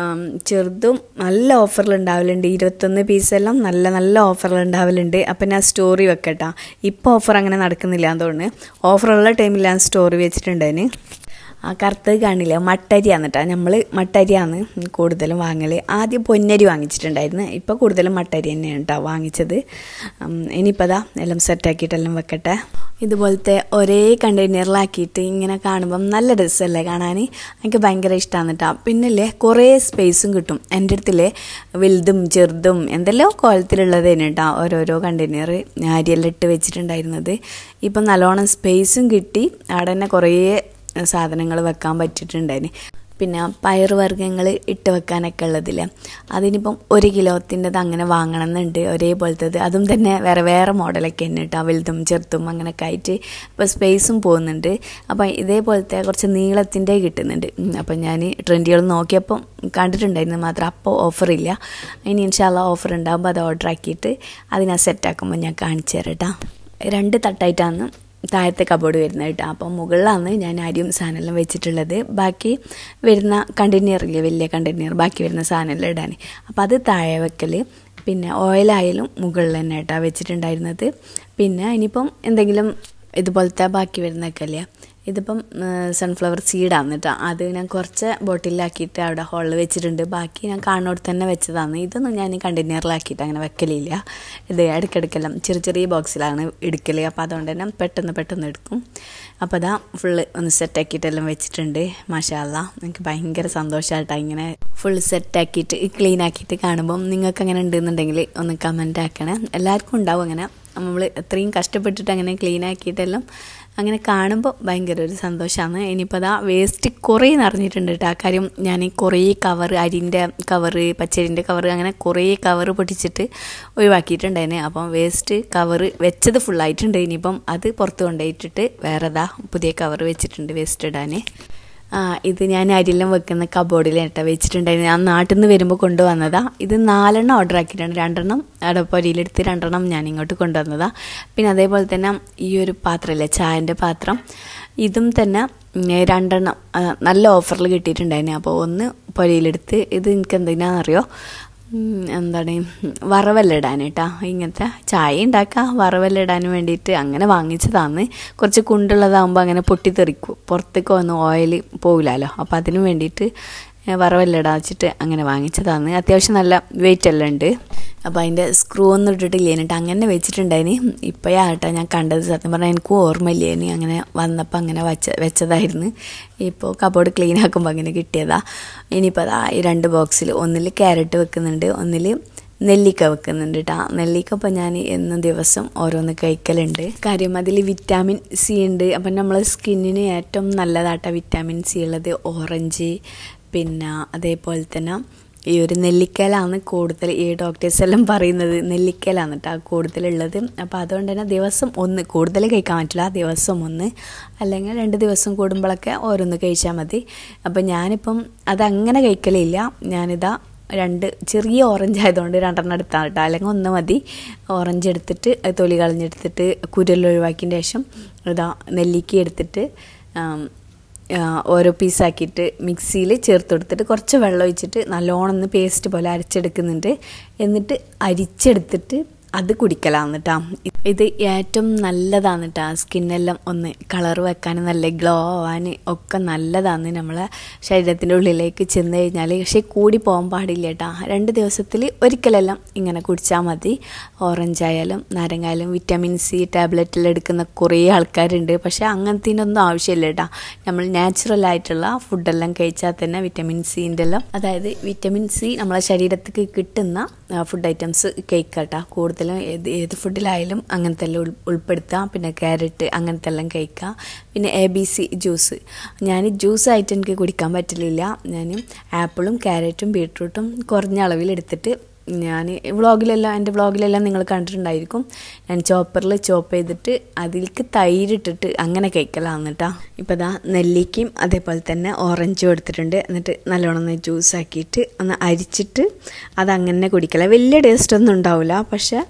ചെറുതും നല്ല ഓഫറിൽ ഉണ്ടാവലുണ്ട് ഇരുപത്തൊന്ന് പീസെല്ലാം നല്ല നല്ല ഓഫറിൽ ഉണ്ടാവലുണ്ട് അപ്പം ഞാൻ സ്റ്റോറി വെക്കട്ടാ ഇപ്പോൾ ഓഫർ അങ്ങനെ നടക്കുന്നില്ല എന്ന് തോന്നുന്നു ഓഫറുള്ള ടൈമിൽ ഞാൻ സ്റ്റോറി വെച്ചിട്ടുണ്ടതിന് ആ കറുത്തത് കാണില്ല മട്ടരിയാണ് കേട്ടോ നമ്മൾ മട്ടരിയാണ് കൂടുതലും വാങ്ങൽ ആദ്യം പൊന്നരി വാങ്ങിച്ചിട്ടുണ്ടായിരുന്നു ഇപ്പോൾ കൂടുതലും മട്ടരി തന്നെയാണ് കേട്ടോ വാങ്ങിച്ചത് ഉം, ഇനിയിപ്പോൾ അതാ എല്ലാം സെറ്റാക്കിയിട്ടെല്ലാം വെക്കട്ടെ ഇതുപോലത്തെ ഒരേ കണ്ടെയ്നറിലാക്കിയിട്ട് ഇങ്ങനെ കാണുമ്പം നല്ല രസമല്ലേ കാണാൻ എനിക്ക് ഭയങ്കര ഇഷ്ടമാണ് കേട്ടോ പിന്നല്ലേ കുറേ സ്പേസും കിട്ടും എൻ്റെ അടുത്തില്ലേ വലുതും ചെറുതും എന്തെല്ലോ കോലത്തിലുള്ളത് തന്നെ കേട്ടോ ഓരോരോ കണ്ടെയ്നർ അരിയെല്ലാം ഇട്ട് വെച്ചിട്ടുണ്ടായിരുന്നത് ഇപ്പം നല്ലോണം സ്പേസും കിട്ടി അവിടെ തന്നെ കുറേ സാധനങ്ങൾ വെക്കാൻ പറ്റിയിട്ടുണ്ടായിന് പിന്നെ പയറുവർഗ്ഗങ്ങൾ ഇട്ട് വെക്കാനൊക്കെ ഉള്ളതില്ലേ അതിനിപ്പം ഒരു കിലോത്തിൻ്റെത് അങ്ങനെ വാങ്ങണം എന്നുണ്ട് ഒരേപോലത്തത് അതും തന്നെ വേറെ വേറെ മോഡലൊക്കെ തന്നെ കേട്ടോ വലുതും ചെറുതും അങ്ങനെയൊക്കെ ആയിട്ട് അപ്പോൾ സ്പേസും പോകുന്നുണ്ട് അപ്പോൾ ഇതേപോലത്തെ കുറച്ച് നീളത്തിൻ്റെ കിട്ടുന്നുണ്ട് ഉം, അപ്പോൾ ഞാൻ ട്രെൻഡുകൾ നോക്കിയപ്പം കണ്ടിട്ടുണ്ടായിരുന്നു മാത്രം അപ്പോൾ ഓഫറില്ല ഇനി ഇൻഷാല്ല ഓഫർ ഉണ്ടാകുമ്പോൾ അത് ഓർഡർ ആക്കിയിട്ട് അതിനെ സെറ്റാക്കുമ്പോൾ ഞാൻ കാണിച്ചു തരാം കേട്ടോ രണ്ട് തട്ടായിട്ടാണ് താഴത്തെ കബോർഡ് വരുന്നത് കേട്ടോ അപ്പം മുകളിലാണ് ഞാൻ അരിയും സാധനമെല്ലാം വെച്ചിട്ടുള്ളത് ബാക്കി വരുന്ന കണ്ടെയ്നറില്ലേ വലിയ കണ്ടെയ്നർ ബാക്കി വരുന്ന സാധനമെല്ലാം ഇടാൻ അപ്പോൾ അത് താഴെ വെക്കൽ പിന്നെ ഓയിലായാലും മുകളിൽ തന്നെ കേട്ടോ വെച്ചിട്ടുണ്ടായിരുന്നത് പിന്നെ ഇനിയിപ്പം എന്തെങ്കിലും ഇതുപോലത്തെ ബാക്കി വരുന്നതൊക്കെ അല്ലേ ഇതിപ്പം സൺഫ്ലവർ സീഡാണ് കേട്ടോ അത് ഞാൻ കുറച്ച് ബോട്ടിലാക്കിയിട്ട് അവിടെ ഹോളിൽ വെച്ചിട്ടുണ്ട് ബാക്കി ഞാൻ കാണുന്നോടത്ത് തന്നെ വെച്ചതാണ് ഇതൊന്നും ഞാൻ കണ്ടെയ്നറിലാക്കിയിട്ട് അങ്ങനെ വെക്കലില്ല ഇത് ഇടയ്ക്കിടയ്ക്കെല്ലാം ചെറിയ ചെറിയ ബോക്സിലാണ് എടുക്കൽ അപ്പോൾ അതുകൊണ്ട് തന്നെ പെട്ടെന്ന് പെട്ടെന്ന് എടുക്കും അപ്പോൾ അതാ ഫുള്ള് ഒന്ന് സെറ്റാക്കിയിട്ടെല്ലാം വെച്ചിട്ടുണ്ട് മാഷാല്ല എനിക്ക് ഭയങ്കര സന്തോഷമായിട്ടാണ് ഇങ്ങനെ ഫുൾ സെറ്റാക്കിയിട്ട് ക്ലീൻ ആക്കിയിട്ട് കാണുമ്പം നിങ്ങൾക്ക് അങ്ങനെ ഉണ്ടെന്നുണ്ടെങ്കിൽ ഒന്ന് കമൻ്റ് ആക്കണേ എല്ലാവർക്കും ഉണ്ടാവും അങ്ങനെ നമ്മൾ അത്രയും കഷ്ടപ്പെട്ടിട്ട് അങ്ങനെ ക്ലീൻ ആക്കിയിട്ടെല്ലാം അങ്ങനെ കാണുമ്പോൾ ഭയങ്കര ഒരു സന്തോഷമാണ് ഇനിയിപ്പോൾ അതാ വേസ്റ്റ് കുറേ നിറഞ്ഞിട്ടുണ്ട് കേട്ടോ ആ കാര്യം ഞാൻ കുറേ കവർ അരിൻ്റെ കവറ് പച്ചരിൻ്റെ കവറ് അങ്ങനെ കുറേ കവറ് പൊട്ടിച്ചിട്ട് ഒഴിവാക്കിയിട്ടുണ്ടായിന് അപ്പം വേസ്റ്റ് കവറ് വെച്ചത് ഫുള്ളായിട്ടുണ്ട് ഇനിയിപ്പം അത് പുറത്ത് കൊണ്ടുപോയിട്ടിട്ട് വേറെ ഇതാ പുതിയ കവറ് വെച്ചിട്ടുണ്ട് വേസ്റ്റ് ഇടാൻ ആ ഇത് ഞാൻ അരിയെല്ലാം വെക്കുന്ന കബോർഡിൽ കേട്ടോ വെച്ചിട്ടുണ്ടായിരുന്നു ഞാൻ നാട്ടിൽ നിന്ന് വരുമ്പോൾ കൊണ്ടുവന്നതാ ഇത് നാലെണ്ണം ഓർഡർ ആക്കിയിട്ടുണ്ട് രണ്ടെണ്ണം അവിടെ പൊരിയിലെടുത്ത് രണ്ടെണ്ണം ഞാൻ ഇങ്ങോട്ട് കൊണ്ടുവന്നതാ പിന്നെ അതേപോലെ തന്നെ ഈ ഒരു പാത്രമില്ലേ ചായൻ്റെ പാത്രം ഇതും തന്നെ ഉം, രണ്ടെണ്ണം ആ, നല്ല ഓഫറിൽ കിട്ടിയിട്ടുണ്ടായിരുന്നു അപ്പോൾ ഒന്ന് പൊരിയിലെടുത്ത് ഇത് എനിക്ക് എന്തിനാണെന്നറിയോ ഉം, എന്താണ് വറവെല്ലാം ഇടാൻ കേട്ടോ ഇങ്ങനത്തെ ചായ ഉണ്ടാക്കാം വറവെല്ലാം ഇടാൻ വേണ്ടിയിട്ട് അങ്ങനെ വാങ്ങിച്ചതാണ് കുറച്ച് കുണ്ടുള്ളതാകുമ്പോൾ അങ്ങനെ പൊട്ടിത്തെറിക്കും പുറത്തേക്ക് വന്ന് ഓയിൽ പോകില്ലല്ലോ അപ്പോൾ അതിന് വേണ്ടിയിട്ട് വറവെല്ലാം ഇടാൻ വെച്ചിട്ട് അങ്ങനെ വാങ്ങിച്ചതാണ് അത്യാവശ്യം നല്ല വെയിറ്റ് എല്ലാം ഉണ്ട് അപ്പോൾ അതിൻ്റെ സ്ക്രൂ ഒന്നും ഇട്ടിട്ടില്ല എന്നിട്ട് അങ്ങനെ വെച്ചിട്ടുണ്ടായിന് ഇപ്പോഴാ കേട്ടോ ഞാൻ കണ്ടത് സത്യം പറഞ്ഞാൽ എനിക്കും ഓർമ്മയില്ലേനി അങ്ങനെ വന്നപ്പോൾ അങ്ങനെ വെച്ച വെച്ചതായിരുന്നു ഇപ്പോൾ കബോർഡ് ക്ലീൻ ആക്കുമ്പോൾ അങ്ങനെ കിട്ടിയതാ ഇനിയിപ്പോൾ അതാ ഈ രണ്ട് ബോക്സിൽ ഒന്നിൽ ക്യാരറ്റ് വെക്കുന്നുണ്ട് ഒന്നിൽ നെല്ലിക്ക വെക്കുന്നുണ്ട് കേട്ടോ നെല്ലിക്ക ഇപ്പോൾ ഞാൻ എന്നും ദിവസം ഓരോന്ന് കഴിക്കലുണ്ട് കാര്യം അതിൽ വിറ്റാമിൻ സി ഉണ്ട് അപ്പം നമ്മളെ സ്കിന്നിന് ഏറ്റവും നല്ലതാട്ടോ വിറ്റാമിൻ സി ഉള്ളത് ഓറഞ്ച് പിന്നെ അതേപോലെ തന്നെ ഈ ഒരു നെല്ലിക്കയിലാണ് കൂടുതൽ ഈ ഡോക്ടേഴ്സ് എല്ലാം പറയുന്നത് നെല്ലിക്കയിലാണ് കേട്ടോ കൂടുതലുള്ളത് അപ്പോൾ അതുകൊണ്ട് തന്നെ ദിവസം ഒന്ന് കൂടുതൽ കഴിക്കാൻ പറ്റില്ല ദിവസം ഒന്ന് അല്ലെങ്കിൽ രണ്ട് ദിവസം കൂടുമ്പോഴൊക്കെ ഓരോന്ന് കഴിച്ചാൽ മതി അപ്പോൾ ഞാനിപ്പം അതങ്ങനെ കഴിക്കലില്ല ഞാനിതാ രണ്ട് ചെറിയ ഓറഞ്ച് ആയതുകൊണ്ട് രണ്ടെണ്ണം എടുത്താണ് കേട്ടോ അല്ലെങ്കിൽ ഒന്ന് മതി ഓറഞ്ച് എടുത്തിട്ട് അത് തൊലി കളഞ്ഞെടുത്തിട്ട് കുരുല്ലാം ഒഴിവാക്കിയതിന് ശേഷം ഇതാ നെല്ലിക്ക എടുത്തിട്ട് ആം, ആ, ഓരോ പീസാക്കിയിട്ട് മിക്സിയിൽ ചേർത്ത് കൊടുത്തിട്ട് കുറച്ച് വെള്ളം ഒഴിച്ചിട്ട് നല്ലോണം ഒന്ന് പേസ്റ്റ് പോലെ അരച്ചെടുക്കുന്നുണ്ട് എന്നിട്ട് അരിച്ചെടുത്തിട്ട് അത് കുടിക്കലാന്ന് കേട്ടോ ഇത് ഏറ്റവും നല്ലതാണ് കേട്ടോ സ്കിന്നെല്ലാം ഒന്ന് കളർ വെക്കാൻ നല്ല ഗ്ലോ ആവാൻ ഒക്കെ നല്ലതാണ് നമ്മളെ ശരീരത്തിൻ്റെ ഉള്ളിലേക്ക് ചെന്ന് കഴിഞ്ഞാൽ പക്ഷേ കൂടി പോകാൻ പാടില്ല കേട്ടോ രണ്ട് ദിവസത്തിൽ ഒരിക്കലെല്ലാം ഇങ്ങനെ കുടിച്ചാൽ മതി ഓറഞ്ച് ആയാലും നാരങ്ങായാലും വിറ്റാമിൻ സി ടാബ്ലറ്റിൽ എടുക്കുന്ന കുറേ ആൾക്കാരുണ്ട് പക്ഷേ അങ്ങനത്തേനൊന്നും ആവശ്യമില്ല കേട്ടോ നമ്മൾ നാച്ചുറൽ ആയിട്ടുള്ള ഫുഡെല്ലാം കഴിച്ചാൽ തന്നെ വിറ്റാമിൻ സിൻ്റെ എല്ലാം അതായത് വിറ്റാമിൻ സി നമ്മളെ ശരീരത്തിക്ക് കിട്ടുന്ന ഫുഡ് ഐറ്റംസ് കഴിക്കട്ടോ കൂടുതലും ഏത് ഏത് ഫുഡിലായാലും അങ്ങനത്തെ എല്ലാം ഉൾ ഉൾപ്പെടുത്താം പിന്നെ ക്യാരറ്റ് അങ്ങനത്തെ എല്ലാം കഴിക്കുക പിന്നെ എ ബി സി ജ്യൂസ് ഞാൻ ജ്യൂസ് ആയിട്ട് എനിക്ക് കുടിക്കാൻ പറ്റലില്ല ഞാൻ ആപ്പിളും ക്യാരറ്റും ബീട്രൂട്ടും കുറഞ്ഞ അളവിൽ എടുത്തിട്ട് ഞാൻ വ്ളോഗിലെല്ലാം എൻ്റെ വ്ളോഗിലെല്ലാം നിങ്ങൾ കണ്ടിട്ടുണ്ടായിരിക്കും ഞാൻ ചോപ്പറിൽ ചോപ്പ് ചെയ്തിട്ട് അതിലേക്ക് തൈരിട്ടിട്ട് അങ്ങനെ കഴിക്കലാണ് കേട്ടോ ഇപ്പോൾ ദാ നെല്ലിക്കയും അതേപോലെ തന്നെ ഓറഞ്ചും എടുത്തിട്ടുണ്ട് എന്നിട്ട് നല്ലോണം ഒന്ന് ജ്യൂസ് ആക്കിയിട്ട് ഒന്ന് അരിച്ചിട്ട് അതങ്ങനെ കുടിക്കല വലിയ ടേസ്റ്റ് ഒന്നും ഉണ്ടാവില്ല പക്ഷെ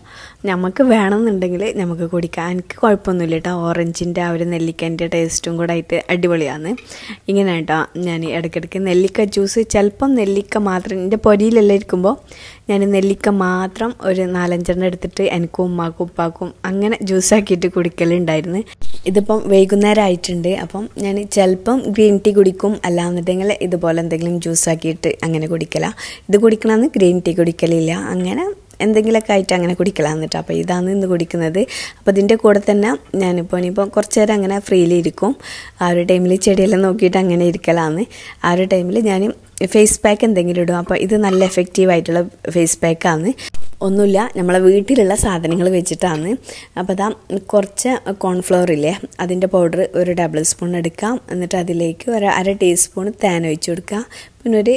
നമുക്ക് വേണമെന്നുണ്ടെങ്കിൽ നമുക്ക് കുടിക്കാം എനിക്ക് കുഴപ്പമൊന്നുമില്ല കേട്ടോ ഓറഞ്ചിൻ്റെ ആ ഒരു നെല്ലിക്കൻ്റെ ടേസ്റ്റും കൂടെ ആയിട്ട് അടിപൊളിയാണ് ഇങ്ങനെ കേട്ടോ ഞാൻ ഇടയ്ക്കിടയ്ക്ക് നെല്ലിക്ക ജ്യൂസ് ചിലപ്പം നെല്ലിക്ക മാത്രം എൻ്റെ പൊരിയിലെല്ലാം ഇരിക്കുമ്പോൾ ഞാൻ നെല്ലിക്ക മാത്രം ഒരു നാലഞ്ചെണ്ണം എടുത്തിട്ട് എനിക്കും ഉമ്മാക്കും ഉപ്പാക്കും അങ്ങനെ ജ്യൂസാക്കിയിട്ട് കുടിക്കലുണ്ടായിരുന്നു ഇതിപ്പം വൈകുന്നേരം ആയിട്ടുണ്ട് അപ്പം ഞാൻ ചിലപ്പം ഗ്രീൻ ടീ കുടിക്കും അല്ലാന്നുണ്ടെങ്കിൽ ഇതുപോലെ എന്തെങ്കിലും ജ്യൂസാക്കിയിട്ട് അങ്ങനെ കുടിക്കല ഇത് കുടിക്കണമെന്ന് ഗ്രീൻ ടീ കുടിക്കലില്ല അങ്ങനെ എന്തെങ്കിലുമൊക്കെ ആയിട്ട് അങ്ങനെ കുടിക്കലാന്നിട്ട് അപ്പോൾ ഇതാണ് ഇന്ന് കുടിക്കുന്നത് അപ്പോൾ ഇതിൻ്റെ കൂടെ തന്നെ ഞാനിപ്പോൾ ഇനിയിപ്പോൾ കുറച്ച് നേരം അങ്ങനെ ഫ്രീയിൽ ഇരിക്കും ആ ഒരു ടൈമിൽ ചെടിയെല്ലാം നോക്കിയിട്ട് അങ്ങനെ ഇരിക്കലാന്ന് ആ ഒരു ടൈമിൽ ഞാൻ ഫേസ് പാക്ക് എന്തെങ്കിലും ഇടും അപ്പോൾ ഇത് നല്ല എഫക്റ്റീവ് ആയിട്ടുള്ള ഫേസ് പാക്കാണ് ഒന്നുമില്ല നമ്മളെ വീട്ടിലുള്ള സാധനങ്ങൾ വെച്ചിട്ടാണ് അപ്പോൾ അതാ കുറച്ച് കോൺഫ്ലവർ ഇല്ലേ അതിൻ്റെ പൗഡർ ഒരു ടേബിൾ സ്പൂൺ എടുക്കാം എന്നിട്ട് അതിലേക്ക് ഒരു അര ടീസ്പൂൺ തേൻ ഒഴിച്ച് കൊടുക്കുക പിന്നെ ഒരു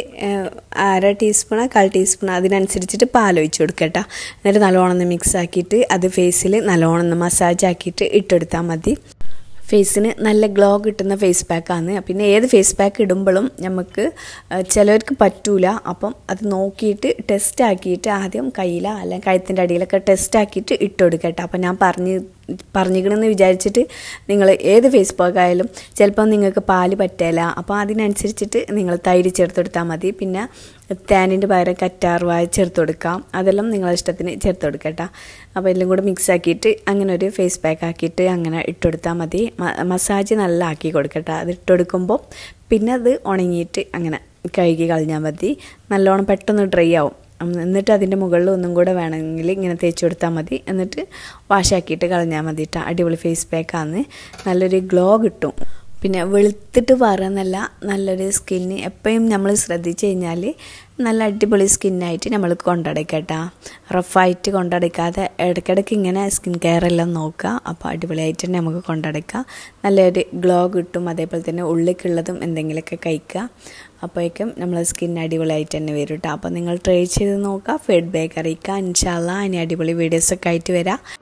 അര ടീസ്പൂൺ കാൽ ടീസ്പൂൺ അതിനനുസരിച്ചിട്ട് പാൽ ഒഴിച്ച് കൊടുക്കുക കേട്ടോ എന്നിട്ട് നല്ലോണം ഒന്ന് മിക്സ് ആക്കിയിട്ട് അത് ഫേസിൽ നല്ലോണം ഒന്ന് മസാജ് ആക്കിയിട്ട് ഇട്ടെടുത്താൽ മതി ഫേസിന് നല്ല ഗ്ലോ കിട്ടുന്ന ഫേസ് പാക്കാണ് പിന്നെ ഏത് ഫേസ് പാക്ക് ഇടുമ്പോഴും നമുക്ക് ചിലവർക്ക് പറ്റൂല അപ്പം അത് നോക്കിയിട്ട് ടെസ്റ്റ് ആക്കിയിട്ട് ആദ്യം കയ്യില അല്ലെങ്കിൽ കഴുത്തിൻ്റെ അടിയിലൊക്കെ ടെസ്റ്റ് ആക്കിയിട്ട് ഇട്ട് കൊടുക്കുക കേട്ടോ അപ്പം ഞാൻ പറഞ്ഞ് പറഞ്ഞിക്കണമെന്ന് വിചാരിച്ചിട്ട് നിങ്ങൾ ഏത് ഫേസ് പാക്ക് ആയാലും ചിലപ്പം നിങ്ങൾക്ക് പാല് പറ്റില്ല അപ്പോൾ അതിനനുസരിച്ചിട്ട് നിങ്ങൾ തൈര് ചേർത്തെടുത്താൽ മതി പിന്നെ തേനിൻ്റെ പകരം കറ്റാർവായ ചേർത്ത് കൊടുക്കാം അതെല്ലാം നിങ്ങളുടെ ഇഷ്ടത്തിന് ചേർത്ത് കൊടുക്കട്ടോ അപ്പോൾ എല്ലാം കൂടെ മിക്സ് ആക്കിയിട്ട് അങ്ങനെ ഒരു ഫേസ് പാക്ക് ആക്കിയിട്ട് അങ്ങനെ ഇട്ടുകൊടുത്താൽ മതി മസാജ് നല്ല ആക്കി കൊടുക്കട്ടോ അത് ഇട്ടുകൊടുക്കുമ്പോൾ പിന്നെ അത് ഉണങ്ങിയിട്ട് അങ്ങനെ കഴുകി കളഞ്ഞാൽ മതി നല്ലോണം പെട്ടെന്ന് ഡ്രൈ ആവും എന്നിട്ട് അതിൻ്റെ മുകളിൽ ഒന്നും കൂടെ വേണമെങ്കിൽ ഇങ്ങനെ തേച്ച് കൊടുത്താൽ മതി എന്നിട്ട് വാഷാക്കിയിട്ട് കളഞ്ഞാൽ മതി കേട്ടോ അടിപൊളി ഫേസ് പാക്കാണ് നല്ലൊരു ഗ്ലോ കിട്ടും പിന്നെ വെളുത്തിട്ട് പറയുന്നല്ല നല്ലൊരു സ്കിന്ന് എപ്പോഴും നമ്മൾ ശ്രദ്ധിച്ചു കഴിഞ്ഞാൽ നല്ല അടിപൊളി സ്കിന്നായിട്ട് നമ്മൾ കൊണ്ടടയ്ക്കട്ടോ റഫായിട്ട് കൊണ്ടടയ്ക്കാതെ ഇടയ്ക്കിടയ്ക്ക് ഇങ്ങനെ സ്കിൻ കെയർ എല്ലാം നോക്കുക അപ്പോൾ അടിപൊളിയായിട്ട് തന്നെ നമുക്ക് കൊണ്ടടയ്ക്കാം നല്ലൊരു ഗ്ലോ കിട്ടും അതേപോലെ തന്നെ ഉള്ളിലേക്കുള്ളതും എന്തെങ്കിലുമൊക്കെ കഴിക്കുക അപ്പോഴേക്കും നമ്മളെ സ്കിൻ അടിപൊളിയായിട്ട് തന്നെ വരും കേട്ടോ അപ്പോൾ നിങ്ങൾ ട്രൈ ചെയ്ത് നോക്കുക ഫീഡ്ബാക്ക് അറിയിക്കുക ഇൻഷാല്ല ഇനി അടിപൊളി വീഡിയോസൊക്കെ ആയിട്ട് വരാം